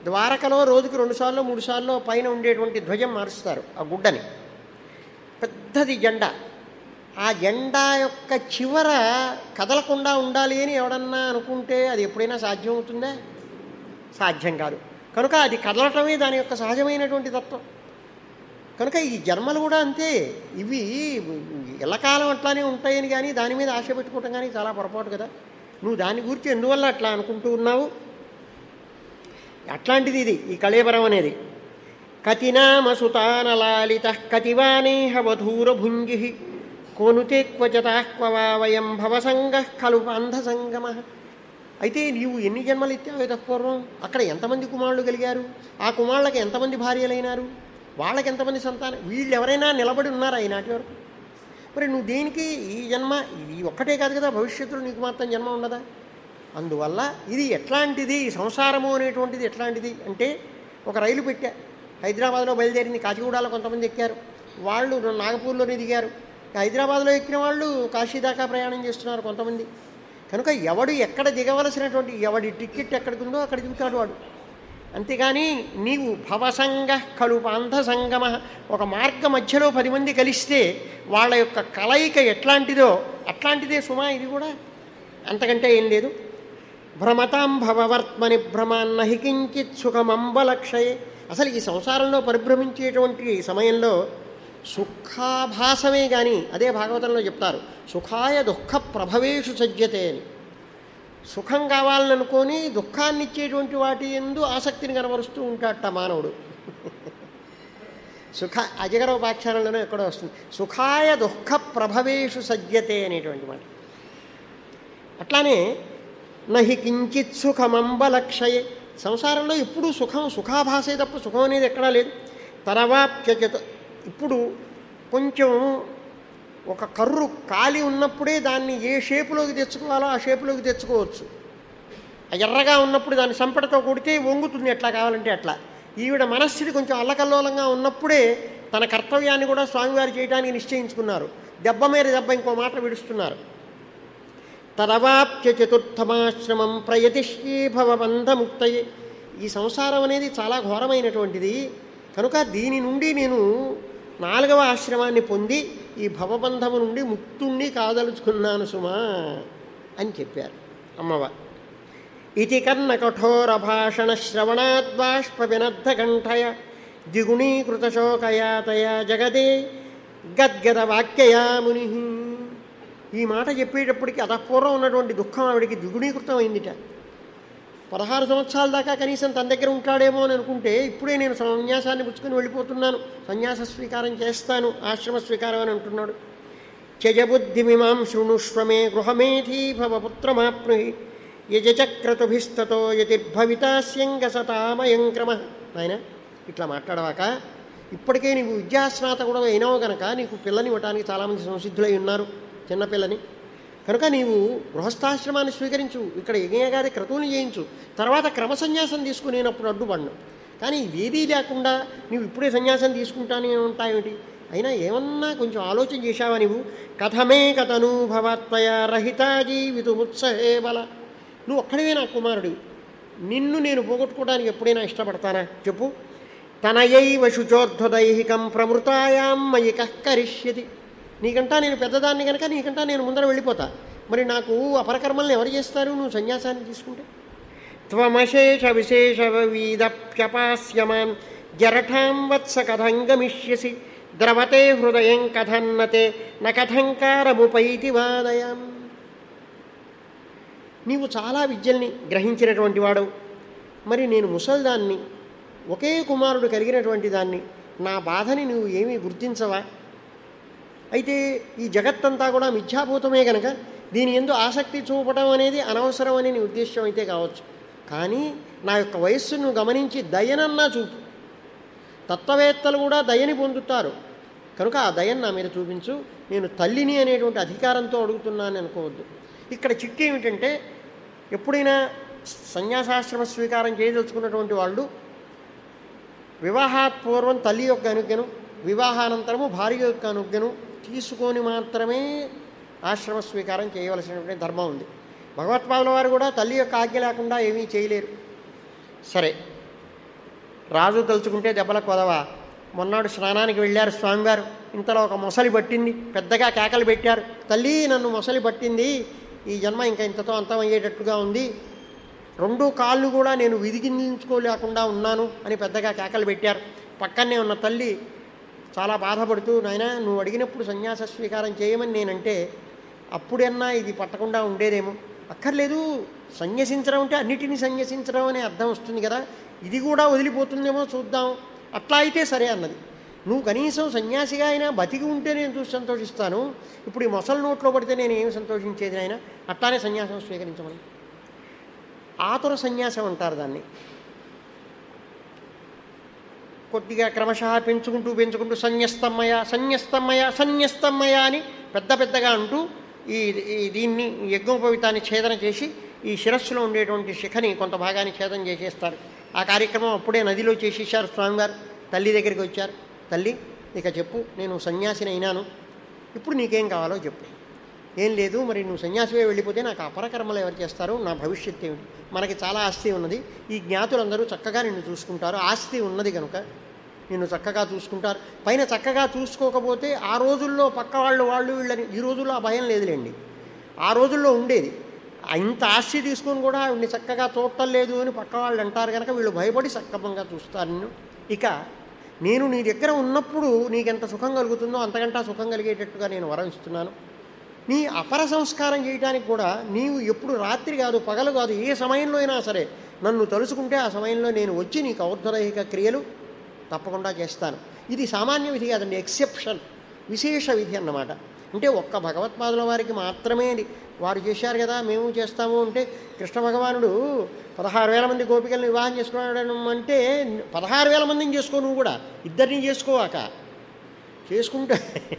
ద్వారకలో రోజుకి రెండు సార్లు మూడు సార్లు పైన ఉండేటువంటి ధ్వజం మారుస్తారు ఆ గుడ్డని పెద్దది జెండా ఆ జెండా యొక్క చివర కదలకుండా ఉండాలి అని ఎవడన్నా అనుకుంటే అది ఎప్పుడైనా సాధ్యం అవుతుందా సాధ్యం కాదు కనుక అది కదలటమే దాని యొక్క సహజమైనటువంటి తత్వం కనుక ఈ జన్మలు కూడా అంతే ఇవి ఎల్లకాలం అట్లానే ఉంటాయని కానీ దాని మీద ఆశ పెట్టుకోవటం కానీ చాలా పొరపాటు కదా నువ్వు దాని గురించి ఎందువల్ల అట్లా అనుకుంటూ ఉన్నావు అట్లాంటిది ఇది ఈ కళేబరం అనేది కతినామ సుతానలాలిత కతివానేహ వధూరభుంగి కోనుతే క్వచతాక్వవా వయం భవసంగ ఖలు అంధసంగమ అయితే నీవు ఎన్ని జన్మలు ఎత్తావు ఇత పూర్వం అక్కడ ఎంతమంది కుమారులు కలిగారు ఆ కుమారులకు ఎంతమంది భార్యలైనారు వాళ్ళకి ఎంతమంది సంతానం వీళ్ళు ఎవరైనా నిలబడి ఉన్నారా ఈనాటి వరకు మరి నువ్వు దేనికి ఈ జన్మ ఇది ఒక్కటే కాదు కదా భవిష్యత్తులో నీకు మాత్రం జన్మ ఉండదా అందువల్ల ఇది ఎట్లాంటిది ఈ సంసారము అనేటువంటిది ఎట్లాంటిది అంటే ఒక రైలు పెట్టా హైదరాబాద్లో బయలుదేరింది కాచిగూడలో కొంతమంది ఎక్కారు వాళ్ళు నాగపూర్లోనే దిగారు హైదరాబాద్లో ఎక్కిన వాళ్ళు కాశీ దాకా ప్రయాణం చేస్తున్నారు కొంతమంది కనుక ఎవడు ఎక్కడ దిగవలసినటువంటి ఎవడి టికెట్ ఎక్కడికి ఉందో అక్కడ దిగుతాడు వాడు అంతేగాని నీవు భవసంగ కలుపాంధ సంగమ ఒక మార్గ మధ్యలో పది మంది కలిస్తే వాళ్ళ యొక్క కలయిక ఎట్లాంటిదో అట్లాంటిదే సుమా ఇది కూడా అంతకంటే ఏం లేదు భ్రమతాం భవవర్త్మని భ్రమాన్నహి కించిత్ సుఖమంబలక్షయే అసలు ఈ సంసారంలో పరిభ్రమించేటువంటి సమయంలో సుఖాభాసమే కానీ అదే భాగవతంలో చెప్తారు సుఖాయ దుఃఖ ప్రభవేషు సజ్జతే అని సుఖం కావాలనుకొని దుఃఖాన్ని ఇచ్చేటువంటి వాటి ఎందు ఆసక్తిని కనబరుస్తూ ఉంటాడట మానవుడు సుఖ అజగరోపాఖ్యానంలోనే ఎక్కడో వస్తుంది సుఖాయ దుఃఖ ప్రభవేషు సజ్జతే అనేటువంటి మాట అట్లానే నహి కించిత్ సుఖమంబలక్షయే సంసారంలో ఎప్పుడూ సుఖం సుఖాభాసే తప్ప సుఖం అనేది ఎక్కడా లేదు తరవాప్యచత ఇప్పుడు కొంచెం ఒక కర్రు కాలి ఉన్నప్పుడే దాన్ని ఏ షేపులోకి తెచ్చుకోవాలో ఆ షేపులోకి తెచ్చుకోవచ్చు ఆ ఎర్రగా ఉన్నప్పుడు దాన్ని సంపటతో కొడితే వంగుతుంది ఎట్లా కావాలంటే అట్లా ఈవిడ మనస్థితి కొంచెం అల్లకల్లోలంగా ఉన్నప్పుడే తన కర్తవ్యాన్ని కూడా స్వామివారు చేయడానికి నిశ్చయించుకున్నారు దెబ్బ మీద దెబ్బ ఇంకో మాట విడుస్తున్నారు తదవాప్య చతుర్థమాశ్రమం ప్రయతిష్యే భవబంధముక్తయే ఈ సంసారం అనేది చాలా ఘోరమైనటువంటిది కనుక దీని నుండి నేను నాలుగవ ఆశ్రమాన్ని పొంది ఈ భవబంధము నుండి ముక్తుణ్ణి కాదలుచుకున్నాను సుమా అని చెప్పారు అమ్మవారు ఇది కర్ణ కఠోర భాషణ శ్రవణాద్బాష్ప వినద్ధ కంఠయ ద్విగుణీకృత శోకయాతయ జగదే గద్గద వాక్యయా ముని ఈ మాట చెప్పేటప్పటికి అతపూర్వం ఉన్నటువంటి దుఃఖం ఆవిడికి ద్విగుణీకృతం అయిందిట పదహారు సంవత్సరాల దాకా కనీసం తన దగ్గర ఉంటాడేమో అని అనుకుంటే ఇప్పుడే నేను సన్యాసాన్ని పుచ్చుకొని వెళ్ళిపోతున్నాను సన్యాస స్వీకారం చేస్తాను ఆశ్రమ స్వీకారం అని అంటున్నాడు త్యజబుద్ధిమిమాం శృణుష్వమే గృహమేధీ భవ పుత్రమాప్నుహి యజచక్రతుభిస్తతో యతిర్భవితాస్యంగ సతామయం క్రమ నాయన ఇట్లా మాట్లాడవాక ఇప్పటికే నీవు విద్యాస్నాతకుడు అయినావు గనక నీకు పిల్లని ఇవ్వటానికి చాలామంది సంసిద్ధులై ఉన్నారు చిన్నపిల్లని కనుక నీవు గృహస్థాశ్రమాన్ని స్వీకరించు ఇక్కడ యజ్ఞగారి క్రతువులు చేయించు తర్వాత క్రమ సన్యాసం తీసుకునేటప్పుడు అడ్డుపడను కానీ ఇవేదీ లేకుండా నువ్వు ఇప్పుడే సన్యాసం తీసుకుంటానే ఉంటాయేమిటి అయినా ఏమన్నా కొంచెం ఆలోచన చేశావా నీవు కథమే కథనూభవత్వయ రహితా జీవితుముత్సహే బల నువ్వు ఒక్కడివే నా కుమారుడివి నిన్ను నేను పోగొట్టుకోవడానికి ఎప్పుడైనా ఇష్టపడతానా చెప్పు తనయైవ శుచోర్ధదైహికం ప్రమృతాయాం మయి కరిష్యతి నీకంటా నేను పెద్దదాన్ని కనుక నీకంటా నేను ముందర వెళ్ళిపోతా మరి నాకు అపరకర్మల్ని ఎవరు చేస్తారు నువ్వు సన్యాసాన్ని తీసుకుంటే త్వమశేష విశేష వీదప్యపాస్యమాన్ జరఠాం వత్స కథం గమిష్యసి ద్రవతే హృదయం కథన్నతే న కథంకారముపైతి వాదయాం నీవు చాలా విద్యల్ని గ్రహించినటువంటి వాడు మరి నేను ముసల్దాన్ని ఒకే కుమారుడు కలిగినటువంటి దాన్ని నా బాధని నువ్వు ఏమీ గుర్తించవా అయితే ఈ జగత్తంతా కూడా మిథ్యాభూతమే కనుక దీని ఎందు ఆసక్తి చూపడం అనేది అనవసరం అని నీ ఉద్దేశం అయితే కావచ్చు కానీ నా యొక్క వయస్సును నువ్వు గమనించి దయనన్నా చూపు తత్వవేత్తలు కూడా దయని పొందుతారు కనుక ఆ దయను నా మీద చూపించు నేను తల్లిని అనేటువంటి అధికారంతో అడుగుతున్నాను అనుకోవద్దు ఇక్కడ చిక్కు ఏమిటంటే ఎప్పుడైనా సన్యాసాశ్రమ స్వీకారం చేయదలుచుకున్నటువంటి వాళ్ళు వివాహాత్ పూర్వం తల్లి యొక్క అనుజ్ఞను వివాహానంతరము భార్య యొక్క అనుజ్ఞను తీసుకొని మాత్రమే ఆశ్రమ స్వీకారం చేయవలసినటువంటి ధర్మం ఉంది భగవత్పాదుల వారు కూడా తల్లి యొక్క ఆజ్ఞ లేకుండా ఏమీ చేయలేరు సరే రాజు తలుచుకుంటే దెబ్బల కొదవ మొన్నాడు స్నానానికి వెళ్ళారు స్వామివారు ఇంతలో ఒక మొసలి పట్టింది పెద్దగా కేకలు పెట్టారు తల్లి నన్ను మొసలి పట్టింది ఈ జన్మ ఇంకా ఇంతతో అంతమయ్యేటట్టుగా ఉంది రెండు కాళ్ళు కూడా నేను విదిగించుకోలేకుండా ఉన్నాను అని పెద్దగా కేకలు పెట్టారు పక్కనే ఉన్న తల్లి చాలా బాధపడుతూ నాయన నువ్వు అడిగినప్పుడు సన్యాస స్వీకారం చేయమని నేనంటే అప్పుడన్నా ఇది పట్టకుండా ఉండేదేమో అక్కర్లేదు సన్యసించడం అంటే అన్నిటినీ సన్యసించడం అనే అర్థం వస్తుంది కదా ఇది కూడా వదిలిపోతుందేమో చూద్దాం అట్లా అయితే సరే అన్నది నువ్వు కనీసం సన్యాసిగా అయినా బతికి ఉంటే నేను చూసి సంతోషిస్తాను ఇప్పుడు ఈ మొసలి నోట్లో పడితే నేను ఏమి సంతోషించేది అయినా అట్లానే సన్యాసం స్వీకరించమని ఆతుర సన్యాసం అంటారు దాన్ని కొద్దిగా క్రమశః పెంచుకుంటూ పెంచుకుంటూ సన్యస్తమ్మయ సన్యస్తమ్మయ సన్యస్తమ్మయ అని పెద్ద పెద్దగా అంటూ ఈ ఈ దీన్ని ఈ యజ్ఞోపవితాన్ని ఛేదన చేసి ఈ శిరస్సులో ఉండేటువంటి శిఖని కొంత భాగాన్ని ఛేదన చేసేస్తారు ఆ కార్యక్రమం అప్పుడే నదిలో చేసేసారు స్వామివారు తల్లి దగ్గరికి వచ్చారు తల్లి ఇక చెప్పు నేను సన్యాసిని అయినాను ఇప్పుడు నీకేం కావాలో చెప్పు ఏం లేదు మరి నువ్వు సన్యాసివే వెళ్ళిపోతే నాకు అపరకర్మలు ఎవరు చేస్తారు నా భవిష్యత్తు ఏమిటి మనకి చాలా ఆస్తి ఉన్నది ఈ జ్ఞాతులందరూ చక్కగా నిన్ను చూసుకుంటారు ఆస్తి ఉన్నది కనుక నిన్ను చక్కగా చూసుకుంటారు పైన చక్కగా చూసుకోకపోతే ఆ రోజుల్లో పక్క వాళ్ళు వాళ్ళు వీళ్ళని ఈ రోజుల్లో ఆ భయం లేదులేండి ఆ రోజుల్లో ఉండేది ఇంత ఆస్తి తీసుకొని కూడా వీడిని చక్కగా చూడటం లేదు అని పక్క వాళ్ళు అంటారు కనుక వీళ్ళు భయపడి సక్రమంగా చూస్తారు నిన్ను ఇక నేను నీ దగ్గర ఉన్నప్పుడు నీకెంత సుఖం కలుగుతుందో అంతకంటా సుఖం కలిగేటట్టుగా నేను వరం ఇస్తున్నాను నీ అపర సంస్కారం చేయడానికి కూడా నీవు ఎప్పుడు రాత్రి కాదు పగలు కాదు ఏ సమయంలో అయినా సరే నన్ను తలుచుకుంటే ఆ సమయంలో నేను వచ్చి నీకు ఔద్ధరైహిక క్రియలు తప్పకుండా చేస్తాను ఇది సామాన్య విధి కాదండి ఎక్సెప్షన్ విశేష విధి అన్నమాట అంటే ఒక్క భగవత్పాదుల వారికి మాత్రమే ఇది వారు చేశారు కదా మేము చేస్తాము అంటే కృష్ణ భగవానుడు పదహారు వేల మంది గోపికలను వివాహం చేసుకున్నాడు అంటే పదహారు వేల మందిని చేసుకో నువ్వు కూడా ఇద్దరిని చేసుకోవాక చేసుకుంటా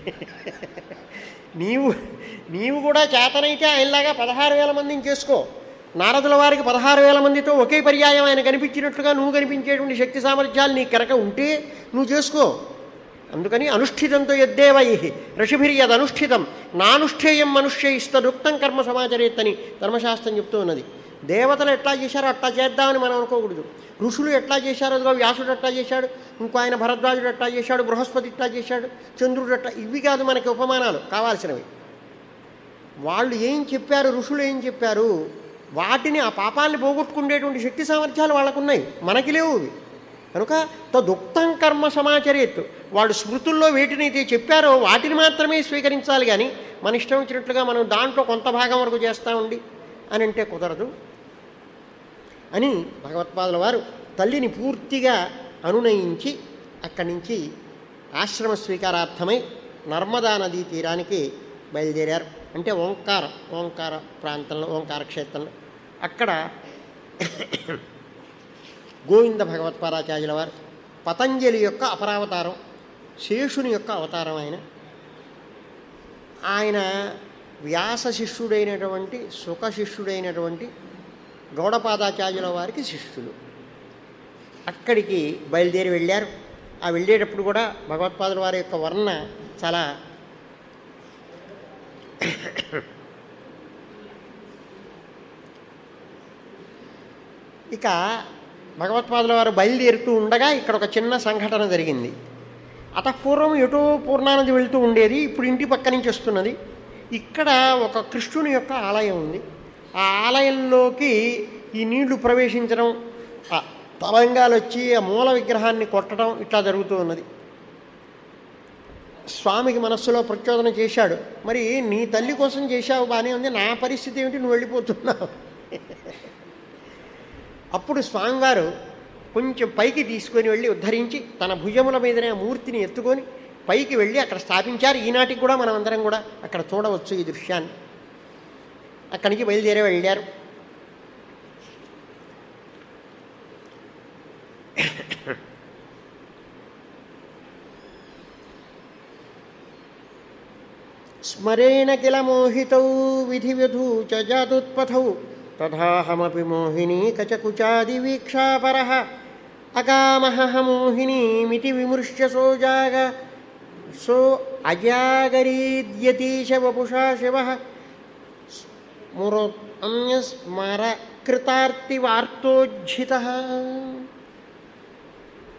నీవు నీవు కూడా చేతనైతే ఆయనలాగా పదహారు వేల మందిని చేసుకో నారదుల వారికి పదహారు వేల మందితో ఒకే పర్యాయం ఆయన కనిపించినట్లుగా నువ్వు కనిపించేటువంటి శక్తి సామర్థ్యాలు నీ కనుక ఉంటే నువ్వు చేసుకో అందుకని అనుష్ఠితంతో యద్దేవై ఋషిభిర్యద్ అనుష్ఠితం నానుష్ఠేయం మనుష్యయిస్తదుక్తం కర్మ సమాచరేత్తని ధర్మశాస్త్రం చెప్తూ ఉన్నది దేవతలు ఎట్లా చేశారో అట్లా చేద్దామని మనం అనుకోకూడదు ఋషులు ఎట్లా చేశారో అదిగో వ్యాసుడు ఎట్లా చేశాడు ఇంకో ఆయన భరద్వాజుడు ఎట్లా చేశాడు బృహస్పతి ఎట్లా చేశాడు చంద్రుడు ఎట్లా ఇవి కాదు మనకి ఉపమానాలు కావాల్సినవి వాళ్ళు ఏం చెప్పారు ఋషులు ఏం చెప్పారు వాటిని ఆ పాపాలని పోగొట్టుకునేటువంటి శక్తి సామర్థ్యాలు వాళ్ళకున్నాయి మనకి లేవు ఇవి కనుక తదుక్తం కర్మ సమాచరేత్ వాళ్ళు స్మృతుల్లో వేటినైతే చెప్పారో వాటిని మాత్రమే స్వీకరించాలి కానీ మన ఇష్టం వచ్చినట్లుగా మనం దాంట్లో కొంత భాగం వరకు చేస్తూ ఉండి అని అంటే కుదరదు అని భగవత్పాదుల వారు తల్లిని పూర్తిగా అనునయించి అక్కడి నుంచి ఆశ్రమ స్వీకారార్థమై నర్మదా నదీ తీరానికి బయలుదేరారు అంటే ఓంకార ఓంకార ప్రాంతంలో ఓంకార క్షేత్రంలో అక్కడ గోవింద భగవత్పాదాచార్యుల వారు పతంజలి యొక్క అపరావతారం శేషుని యొక్క అవతారం ఆయన ఆయన వ్యాస శిష్యుడైనటువంటి సుఖ శిష్యుడైనటువంటి గౌడపాదాచార్యుల వారికి శిష్యులు అక్కడికి బయలుదేరి వెళ్ళారు ఆ వెళ్ళేటప్పుడు కూడా భగవత్పాదుల వారి యొక్క వర్ణ చాలా ఇక భగవత్పాదుల వారు బయలుదేరుతూ ఉండగా ఇక్కడ ఒక చిన్న సంఘటన జరిగింది అతపూర్వం ఎటో పూర్ణానది వెళ్తూ ఉండేది ఇప్పుడు ఇంటి పక్క నుంచి వస్తున్నది ఇక్కడ ఒక కృష్ణుని యొక్క ఆలయం ఉంది ఆ ఆలయంలోకి ఈ నీళ్లు ప్రవేశించడం ఆ తరంగాలు వచ్చి ఆ మూల విగ్రహాన్ని కొట్టడం ఇట్లా జరుగుతూ ఉన్నది స్వామికి మనస్సులో ప్రచోదన చేశాడు మరి నీ తల్లి కోసం చేశావు బాగానే ఉంది నా పరిస్థితి ఏమిటి నువ్వు వెళ్ళిపోతున్నావు అప్పుడు స్వామివారు కొంచెం పైకి తీసుకొని వెళ్ళి ఉద్ధరించి తన భుజముల మీదనే ఆ మూర్తిని ఎత్తుకొని పైకి వెళ్ళి అక్కడ స్థాపించారు ఈనాటికి కూడా మనం అందరం కూడా అక్కడ చూడవచ్చు ఈ దృశ్యాన్ని అక్కడి నుంచి బయలుదేరి వెళ్ళారు స్మరేణ కిల మోహితౌ విధివ్యధూ చ జాతుత్పథౌ తథాహమపి మోహినీ కచకుచాదివీక్షాపర అకామహ మోహినీమితి విమృశ్య సోజాగ సో అజాగరీద్యతీశ వపుషా శివ స్మరో అన్యస్మర కృతార్తివార్తోజ్జిత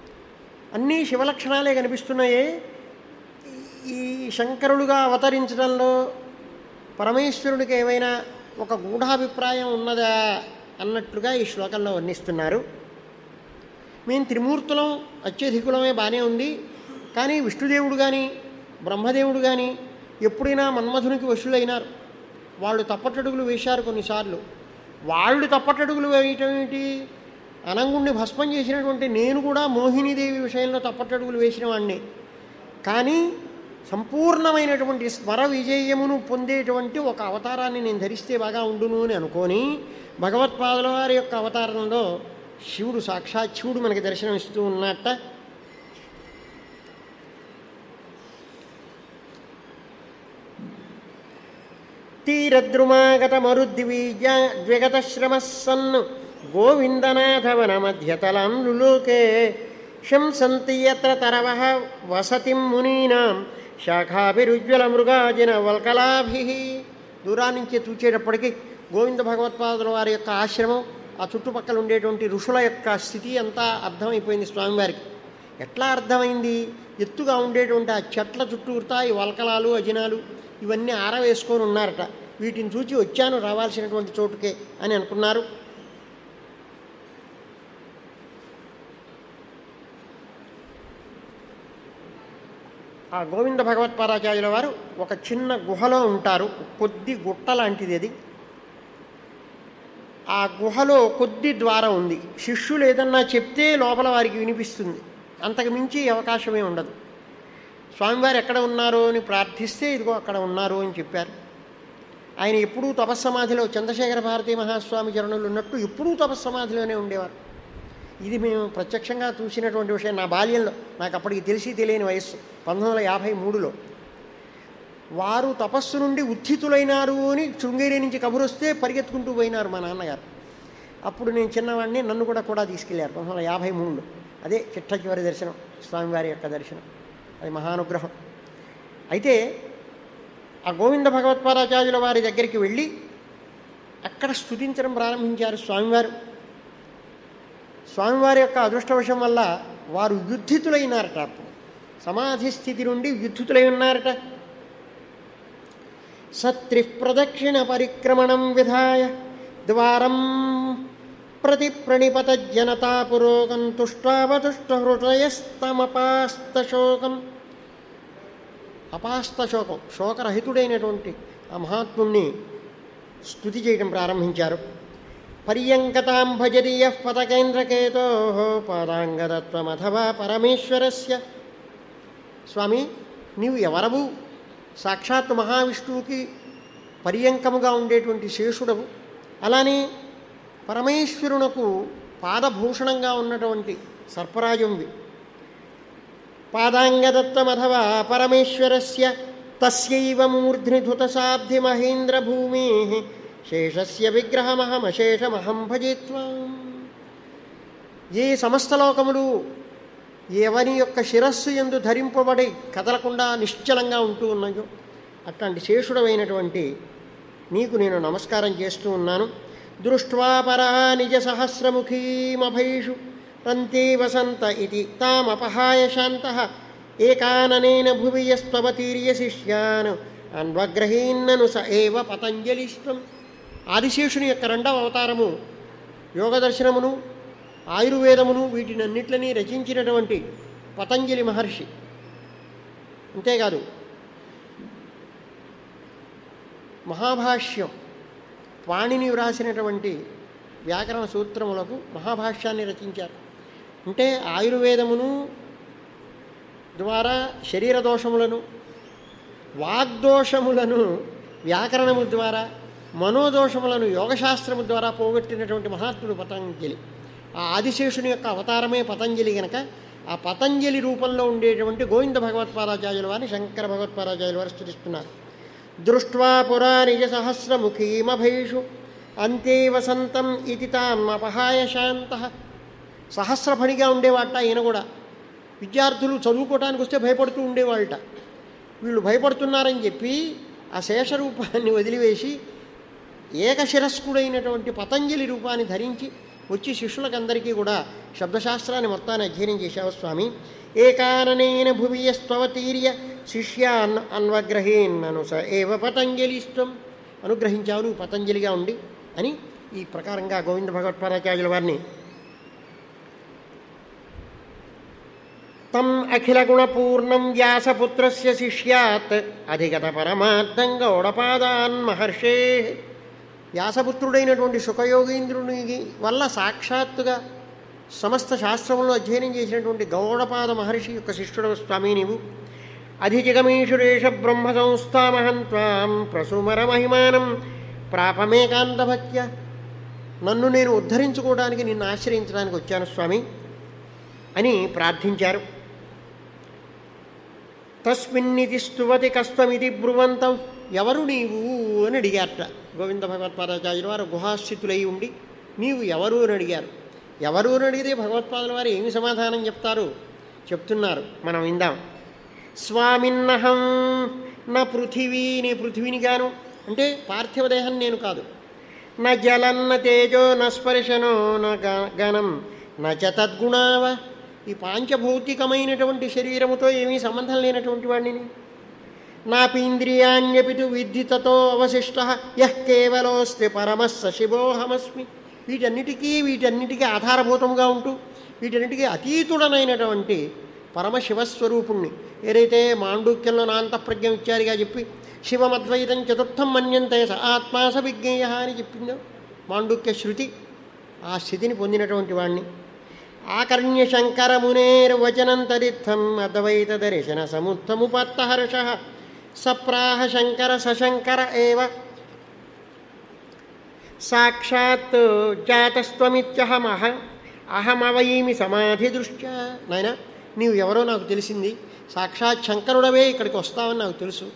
అన్నీ శివలక్షణాలే కనిపిస్తున్నాయే ఈ శంకరుడుగా అవతరించడంలో పరమేశ్వరుడికి ఏమైనా ఒక గూఢాభిప్రాయం ఉన్నదా అన్నట్లుగా ఈ శ్లోకంలో వర్ణిస్తున్నారు మేము త్రిమూర్తులం అత్యధికులమే బాగానే ఉంది కానీ విష్ణుదేవుడు కానీ బ్రహ్మదేవుడు కానీ ఎప్పుడైనా మన్మధునికి వశులైనారు వాళ్ళు తప్పటడుగులు వేశారు కొన్నిసార్లు వాళ్ళు తప్పటడుగులు వేయటం ఏంటి అనంగుణ్ణి భస్మం చేసినటువంటి నేను కూడా మోహినీదేవి విషయంలో తప్పటడుగులు వేసిన వాడిని కానీ సంపూర్ణమైనటువంటి స్మర విజయమును పొందేటువంటి ఒక అవతారాన్ని నేను ధరిస్తే బాగా ఉండును అని అనుకొని భగవత్పాదుల వారి యొక్క అవతారంలో శివుడు సాక్షాత్ శివుడు మనకి దర్శనం ఇస్తూ ఉన్నట్ట తీరద్రుమాగత మరుద్విజ ద్విగత శ్రమస్సన్ను గోవిందనాథవన మధ్యతలాంలులోకే శంసంతి యత్ర తరవ వసతిం మునీనాం శాఖాభిరుజ్వల మృగాజిన వల్కలాభి దూరాన్నించి చూచేటప్పటికి గోవింద భగవత్పాదుల వారి యొక్క ఆశ్రమం ఆ చుట్టుపక్కల ఉండేటువంటి ఋషుల యొక్క స్థితి అంతా అర్థమైపోయింది స్వామివారికి ఎట్లా అర్థమైంది ఎత్తుగా ఉండేటువంటి ఆ చెట్ల చుట్టూరుతా ఈ వల్కలాలు అజినాలు ఇవన్నీ ఆరవేసుకొని ఉన్నారట వీటిని చూచి వచ్చాను రావాల్సినటువంటి చోటుకే అని అనుకున్నారు ఆ గోవింద భగవత్పాదాచార్యుల వారు ఒక చిన్న గుహలో ఉంటారు కొద్ది గుట్ట లాంటిది అది ఆ గుహలో కొద్ది ద్వారం ఉంది శిష్యులు ఏదన్నా చెప్తే లోపల వారికి వినిపిస్తుంది అంతకు మించి అవకాశమే ఉండదు స్వామివారు ఎక్కడ ఉన్నారో అని ప్రార్థిస్తే ఇదిగో అక్కడ ఉన్నారు అని చెప్పారు ఆయన ఎప్పుడూ తపస్సమాధిలో చంద్రశేఖర భారతీ మహాస్వామి చరణులు ఉన్నట్టు ఎప్పుడూ తపస్సమాధిలోనే ఉండేవారు ఇది మేము ప్రత్యక్షంగా చూసినటువంటి విషయం నా బాల్యంలో నాకు అప్పటికి తెలిసి తెలియని వయస్సు పంతొమ్మిది వందల యాభై మూడులో వారు తపస్సు నుండి ఉత్థితులైనారు అని శృంగేరి నుంచి కబురొస్తే పరిగెత్తుకుంటూ పోయినారు మా నాన్నగారు అప్పుడు నేను చిన్నవాడిని నన్ను కూడా కూడా తీసుకెళ్లారు పంతొమ్మిది వందల యాభై మూడులో అదే చిట్ట చివరి దర్శనం స్వామివారి యొక్క దర్శనం అది మహానుగ్రహం అయితే ఆ గోవింద భగవత్పాదాచార్యుల వారి దగ్గరికి వెళ్ళి అక్కడ స్తుతించడం ప్రారంభించారు స్వామివారు స్వామివారి యొక్క అదృష్టవశం వల్ల వారు యుద్ధితులైనారట అప్పుడు సమాధి స్థితి నుండి యుద్ధితులై ఉన్నారట సత్రి ప్రదక్షిణ పరిక్రమణం విధాయ ద్వారం ప్రతి ప్రణిపత జనతా పురోగం తుష్టావతుష్ట హృదయస్తమపాస్తశోకం అపాస్తశోకం శోకరహితుడైనటువంటి ఆ మహాత్ముణ్ణి స్తుతి చేయడం ప్రారంభించారు పర్యంకతాం భజదీయ పదకేంద్రకేతో పాదాంగదత్వమథవా పరమేశ్వరస్య స్వామి నీవు ఎవరవు సాక్షాత్ మహావిష్ణువుకి పర్యంకముగా ఉండేటువంటి శేషుడవు అలానే పరమేశ్వరునకు పాదభూషణంగా ఉన్నటువంటి సర్పరాజంవి పాదాంగదత్తమథవా పరమేశ్వరస్య తస్యైవ మూర్ధ్ని ధృతసాబ్ధి మహేంద్రభూమి శేషస్య విగ్రహమహమశేషమహం భజిత్వాం ఏ సమస్త లోకములు ఎవని యొక్క శిరస్సు ఎందు ధరింపబడి కదలకుండా నిశ్చలంగా ఉంటూ ఉన్నాయో అట్లాంటి శేషుడమైనటువంటి నీకు నేను నమస్కారం చేస్తూ ఉన్నాను దృష్ట్వా పరా నిజ సహస్రముఖీమభైషు రంతే వసంత ఇది తామపహాయ శాంత ఏకాననేన భువి యస్త్వతీర్య శిష్యాన్ అన్వగ్రహీన్నను స ఏవ పతంజలిస్వం ఆదిశేషుని యొక్క రెండవ అవతారము యోగదర్శనమును ఆయుర్వేదమును వీటినన్నిట్లని రచించినటువంటి పతంజలి మహర్షి అంతేకాదు మహాభాష్యం పాణిని వ్రాసినటువంటి వ్యాకరణ సూత్రములకు మహాభాష్యాన్ని రచించారు అంటే ఆయుర్వేదమును ద్వారా శరీర దోషములను వాగ్దోషములను వ్యాకరణము ద్వారా మనోదోషములను యోగశాస్త్రము ద్వారా పోగొట్టినటువంటి మహాత్ముడు పతంజలి ఆ ఆదిశేషుని యొక్క అవతారమే పతంజలి గనక ఆ పతంజలి రూపంలో ఉండేటువంటి గోవింద భగవత్పాదాచార్యుల వారిని శంకర భగవత్పాదాచార్యుల వారు స్థుతిస్తున్నారు దృష్ట్వా పురా నిజ సహస్రముఖీమభైషు అంతే వసంతం ఇది తామపహాయ శాంత సహస్రఫణిగా ఉండేవాట ఈయన కూడా విద్యార్థులు చదువుకోవటానికి వస్తే భయపడుతూ ఉండేవాళ్ళట వీళ్ళు భయపడుతున్నారని చెప్పి ఆ శేషరూపాన్ని వదిలివేసి ఏకశిరస్కుడైనటువంటి పతంజలి రూపాన్ని ధరించి వచ్చి శిష్యులకందరికీ కూడా శబ్దశాస్త్రాన్ని మొత్తాన్ని అధ్యయనం చేశావు స్వామి ఏకాననేన భువియస్త్వతీర్య శిష్యాన్ అన్వగ్రహీన్నను స ఏవ పతంజలిస్త్వం అనుగ్రహించావు నువ్వు పతంజలిగా ఉండి అని ఈ ప్రకారంగా గోవింద భగవత్పాదాచార్యుల వారిని తం అఖిల గుణపూర్ణం వ్యాసపుత్రస్య శిష్యాత్ అధిగత పరమార్థం గౌడపాదాన్ మహర్షే వ్యాసపుత్రుడైనటువంటి సుఖయోగీంద్రుని వల్ల సాక్షాత్తుగా సమస్త శాస్త్రములను అధ్యయనం చేసినటువంటి గౌడపాద మహర్షి యొక్క శిష్యుడు స్వామి నీవు అధిజగమీషురేష బ్రహ్మ సంస్థామహం త్వాం ప్రసుమర మహిమానం ప్రాపమేకాంతభక్త్య నన్ను నేను ఉద్ధరించుకోవడానికి నిన్ను ఆశ్రయించడానికి వచ్చాను స్వామి అని ప్రార్థించారు తస్మిన్నితి స్తువతి కస్త్వమితి బ్రువంతం ఎవరు నీవు అని అడిగారట గోవింద భగవత్పాదాచార్యుల వారు గుహాస్థితులై ఉండి నీవు ఎవరు అని అడిగారు ఎవరు అని అడిగితే భగవత్పాదుల వారు ఏమి సమాధానం చెప్తారు చెప్తున్నారు మనం విందాం స్వామిన్నహం నా పృథివీ నే పృథివీని గాను అంటే పార్థివ దేహం నేను కాదు న జలన్న తేజో న స్పర్శనో న గ- గణం న చ తద్గుణావ ఈ పాంచభౌతికమైనటువంటి శరీరముతో ఏమీ సంబంధం లేనటువంటి వాడిని నాపీంద్రియాణ్యపితు విద్యుతతో అవశిష్ట యః కేవలోస్తి పరమస్స శివోహమస్మి వీటన్నిటికీ వీటన్నిటికీ ఆధారభూతముగా ఉంటూ వీటన్నిటికీ అతీతుడనైనటువంటి పరమశివస్వరూపుణ్ణి ఏదైతే మాండూక్యంలో నాంతఃప్రజ్ఞం ఇచ్చారుగా చెప్పి శివమద్వైతం చతుర్థం మన్యంతే స ఆత్మా స విజ్ఞేయ అని చెప్పిందో మాండూక్య శృతి ఆ స్థితిని పొందినటువంటి వాణ్ణి ఆకర్ణ్య శంకర మునేర్వచనం తదిత్థం అద్వైత దర్శన సముత్తముపత్తహర్ష సప్రాహ శంకర సశంకర ఏవ సాక్షాత్ జాతస్త్వమిత్యహమహ అహమవయీమి సమాధి దృష్ట్యా నాయన నీవు ఎవరో నాకు తెలిసింది సాక్షాత్ శంకరుడవే ఇక్కడికి వస్తావని నాకు తెలుసు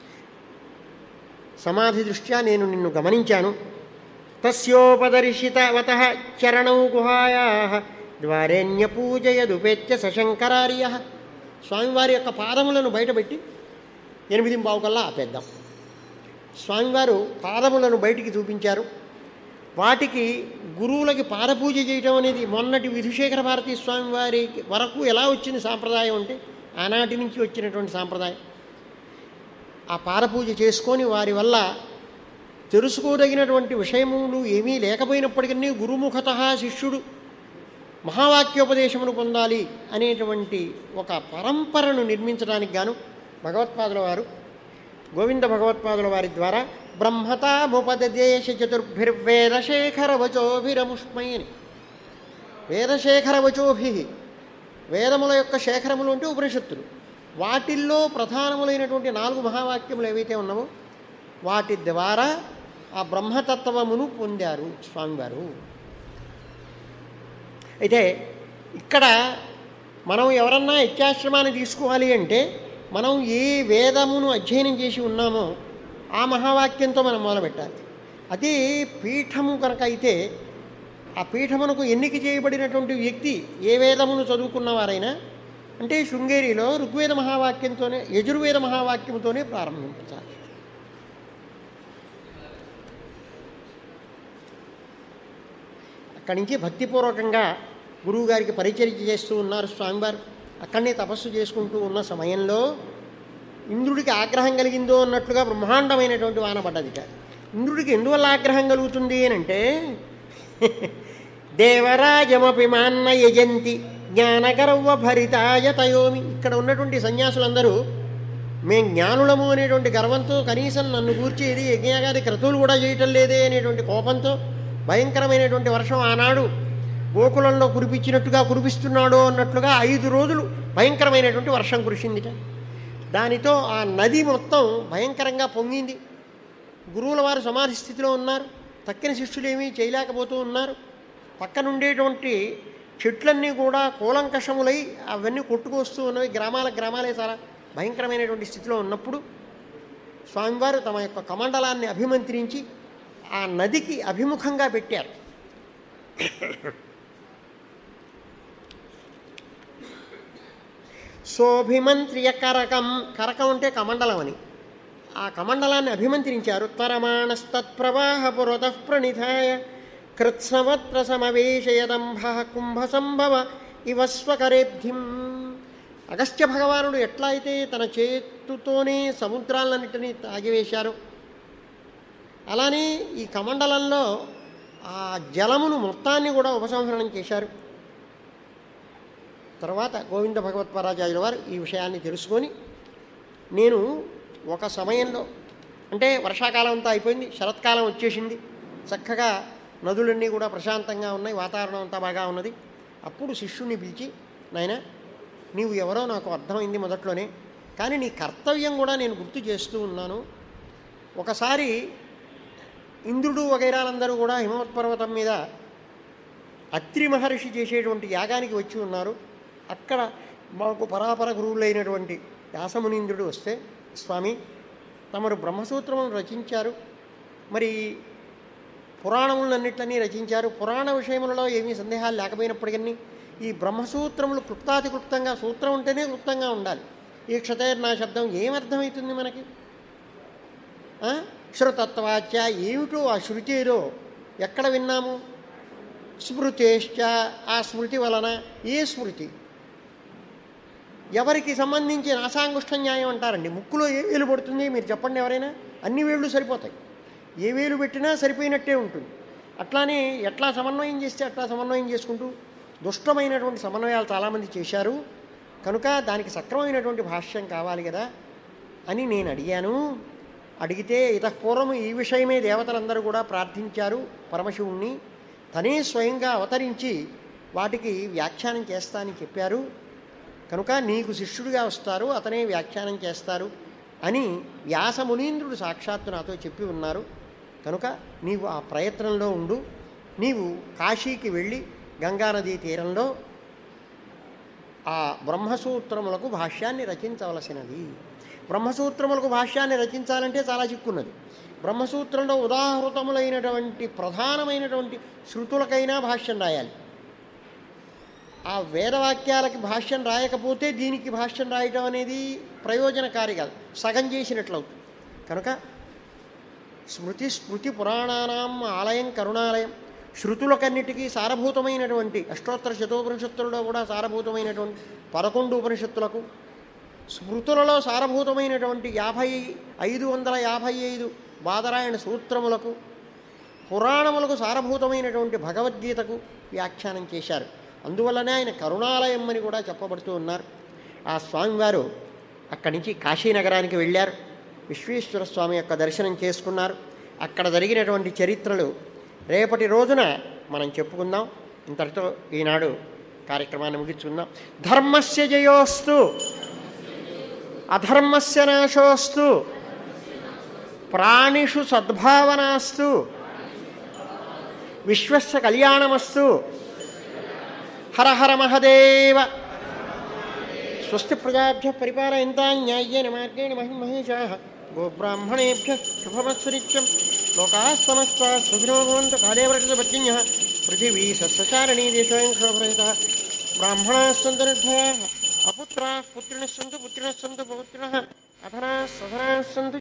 సమాధి దృష్ట్యా నేను నిన్ను గమనించాను తస్యోపదర్శితవత చరణౌ గుహాయా ద్వారేణ్యపూజయదుపేత్య సశంకరార్య స్వామివారి యొక్క పాదములను బయటపెట్టి ఎనిమిది కల్లా ఆపేద్దాం స్వామివారు పాదములను బయటికి చూపించారు వాటికి గురువులకి పాదపూజ చేయటం అనేది మొన్నటి విధుశేఖర భారతీ స్వామి వారి వరకు ఎలా వచ్చింది సాంప్రదాయం అంటే ఆనాటి నుంచి వచ్చినటువంటి సాంప్రదాయం ఆ పాదపూజ చేసుకొని వారి వల్ల తెలుసుకోదగినటువంటి విషయములు ఏమీ లేకపోయినప్పటికీ గురుముఖత శిష్యుడు మహావాక్యోపదేశమును పొందాలి అనేటువంటి ఒక పరంపరను నిర్మించడానికి గాను భగవత్పాదుల వారు గోవింద భగవత్పాదుల వారి ద్వారా బ్రహ్మతాముపదేశ చతుర్భిర్వేదశేఖర వచోభిరముష్మై అని వేదశేఖర వచోభి వేదముల యొక్క శేఖరములు అంటే ఉపనిషత్తులు వాటిల్లో ప్రధానములైనటువంటి నాలుగు మహావాక్యములు ఏవైతే ఉన్నావో వాటి ద్వారా ఆ బ్రహ్మతత్వమును పొందారు స్వామివారు అయితే ఇక్కడ మనం ఎవరన్నా ఇత్యాశ్రమాన్ని తీసుకోవాలి అంటే మనం ఏ వేదమును అధ్యయనం చేసి ఉన్నామో ఆ మహావాక్యంతో మనం మొదలుపెట్టాలి అదే పీఠము కనుక అయితే ఆ పీఠమునకు ఎన్నిక చేయబడినటువంటి వ్యక్తి ఏ వేదమును చదువుకున్నవారైనా అంటే శృంగేరిలో ఋగ్వేద మహావాక్యంతోనే యజుర్వేద మహావాక్యంతోనే ప్రారంభించాలి అక్కడి నుంచి భక్తిపూర్వకంగా గురువుగారికి పరిచర్య చేస్తూ ఉన్నారు స్వామివారు అక్కడనే తపస్సు చేసుకుంటూ ఉన్న సమయంలో ఇంద్రుడికి ఆగ్రహం కలిగిందో అన్నట్లుగా బ్రహ్మాండమైనటువంటి వాన పడ్డదిట ఇంద్రుడికి ఎందువల్ల ఆగ్రహం కలుగుతుంది అని అంటే దేవరాజమపి మాన్న యజంతి జ్ఞానగర్వ భరితాయ తయోమి ఇక్కడ ఉన్నటువంటి సన్యాసులందరూ మేం జ్ఞానులము అనేటువంటి గర్వంతో కనీసం నన్ను కూర్చేది యజ్ఞయాగాది క్రతువులు కూడా చేయటం లేదే అనేటువంటి కోపంతో భయంకరమైనటువంటి వర్షం ఆనాడు గోకులంలో కురిపించినట్టుగా కురిపిస్తున్నాడో అన్నట్లుగా ఐదు రోజులు భయంకరమైనటువంటి వర్షం కురిసిందిట దానితో ఆ నది మొత్తం భయంకరంగా పొంగింది గురువుల వారు సమాధి స్థితిలో ఉన్నారు తక్కిన శిష్యులు ఏమీ చేయలేకపోతూ ఉన్నారు పక్కనుండేటువంటి చెట్లన్నీ కూడా కూలంకషములై అవన్నీ కొట్టుకొస్తూ ఉన్నవి గ్రామాల గ్రామాలే చాలా భయంకరమైనటువంటి స్థితిలో ఉన్నప్పుడు స్వామివారు తమ యొక్క కమండలాన్ని అభిమంత్రించి ఆ నదికి అభిముఖంగా పెట్టారు శోభిమంత్రియ కరకం కరకం అంటే కమండలం అని ఆ కమండలాన్ని అభిమంత్రించారు తరమాణస్తత్ప్రవాహ పురత ప్రణిధాయ కృత్స్నవత్ర సమవేశయదంభ కుంభసంభవ ఇవ స్వకరేబ్ధిం అగస్త్య భగవానుడు ఎట్లా అయితే తన చేతుతోనే సముద్రాలన్నింటినీ తాగివేశారు అలానే ఈ కమండలంలో ఆ జలమును మొత్తాన్ని కూడా ఉపసంహరణం చేశారు తర్వాత గోవింద భగవత్పారాచార్యుల వారు ఈ విషయాన్ని తెలుసుకొని నేను ఒక సమయంలో అంటే వర్షాకాలం అంతా అయిపోయింది శరత్కాలం వచ్చేసింది చక్కగా నదులన్నీ కూడా ప్రశాంతంగా ఉన్నాయి వాతావరణం అంతా బాగా ఉన్నది అప్పుడు శిష్యుణ్ణి పిలిచి నాయన నీవు ఎవరో నాకు అర్థమైంది మొదట్లోనే కానీ నీ కర్తవ్యం కూడా నేను గుర్తు చేస్తూ ఉన్నాను ఒకసారి ఇంద్రుడు వగైరాలందరూ కూడా హిమవత్ పర్వతం మీద అత్రి మహర్షి చేసేటువంటి యాగానికి వచ్చి ఉన్నారు అక్కడ మాకు పరాపర గురువులైనటువంటి వ్యాసమునీంద్రుడు వస్తే స్వామి తమరు బ్రహ్మసూత్రములను రచించారు మరి పురాణములన్నిట్లన్నీ రచించారు పురాణ విషయములలో ఏమీ సందేహాలు లేకపోయినప్పటికీ ఈ బ్రహ్మసూత్రములు క్లుప్తాతి క్లుప్తంగా సూత్రం ఉంటేనే క్లుప్తంగా ఉండాలి ఈ క్షతైర్నా శబ్దం ఏమర్థమవుతుంది మనకి ఆ? శ్రుతత్వాచ ఏమిటో ఆ శృతి ఏదో ఎక్కడ విన్నాము స్మృతేశ్చ ఆ స్మృతి వలన ఏ స్మృతి ఎవరికి సంబంధించి నాసాంగుష్ట న్యాయం అంటారండి ముక్కులో ఏ వేలు పడుతుంది మీరు చెప్పండి ఎవరైనా అన్ని వేళ్ళు సరిపోతాయి ఏ వేలు పెట్టినా సరిపోయినట్టే ఉంటుంది అట్లానే ఎట్లా సమన్వయం చేస్తే అట్లా సమన్వయం చేసుకుంటూ దుష్టమైనటువంటి సమన్వయాలు చాలామంది చేశారు కనుక దానికి సక్రమైనటువంటి భాష్యం కావాలి కదా అని నేను అడిగాను అడిగితే ఇతపూర్వం ఈ విషయమే దేవతలందరూ కూడా ప్రార్థించారు పరమశివుణ్ణి తనే స్వయంగా అవతరించి వాటికి వ్యాఖ్యానం చేస్తా అని చెప్పారు కనుక నీకు శిష్యుడిగా వస్తారు అతనే వ్యాఖ్యానం చేస్తారు అని వ్యాసమునీంద్రుడు సాక్షాత్తు నాతో చెప్పి ఉన్నారు కనుక నీవు ఆ ప్రయత్నంలో ఉండు నీవు కాశీకి వెళ్ళి గంగానదీ తీరంలో ఆ బ్రహ్మసూత్రములకు భాష్యాన్ని రచించవలసినది బ్రహ్మసూత్రములకు భాష్యాన్ని రచించాలంటే చాలా చిక్కున్నది బ్రహ్మసూత్రంలో ఉదాహృతములైనటువంటి ప్రధానమైనటువంటి శృతులకైనా భాష్యం రాయాలి ఆ వేదవాక్యాలకి భాష్యం రాయకపోతే దీనికి భాష్యం రాయటం అనేది ప్రయోజనకారి కాదు సగం చేసినట్లవుతుంది కనుక స్మృతి స్మృతి పురాణానాం ఆలయం కరుణాలయం శృతులకన్నిటికీ సారభూతమైనటువంటి అష్టోత్తర శతోపనిషత్తులలో కూడా సారభూతమైనటువంటి పదకొండు ఉపనిషత్తులకు స్మృతులలో సారభూతమైనటువంటి యాభై ఐదు వందల యాభై ఐదు బాదరాయణ సూత్రములకు పురాణములకు సారభూతమైనటువంటి భగవద్గీతకు వ్యాఖ్యానం చేశారు అందువల్లనే ఆయన కరుణాలయం అని కూడా చెప్పబడుతూ ఉన్నారు ఆ స్వామివారు అక్కడి నుంచి కాశీనగరానికి వెళ్ళారు విశ్వేశ్వర స్వామి యొక్క దర్శనం చేసుకున్నారు అక్కడ జరిగినటువంటి చరిత్రలు రేపటి రోజున మనం చెప్పుకుందాం ఇంతటితో ఈనాడు కార్యక్రమాన్ని ముగించుకుందాం ధర్మస్య జయోస్తు అధర్మస్య నాశోస్తు ప్రాణిషు సద్భావనాస్తు విశ్వస్య కళ్యాణమస్తు హర హర మహదేవ స్వస్తి ప్రజాభ్య పరిపాలయంతా న్యాయ్యేన మార్గేణ మహిం మహేషా గోబ్రాహ్మణేభ్య శుభమత్సరిత్యం లోకా సమస్త సుఖినో భవంతు కాలే వర్షపత్న్య పృథివీ సస్యచారణీ దేశోయం క్షోభరహిత బ్రాహ్మణా సంతు నిర్భయా అపుత్రా పుత్రిణ సంతు పుత్రిణ సంతు పౌత్రిణ అధనా సధనా సంతు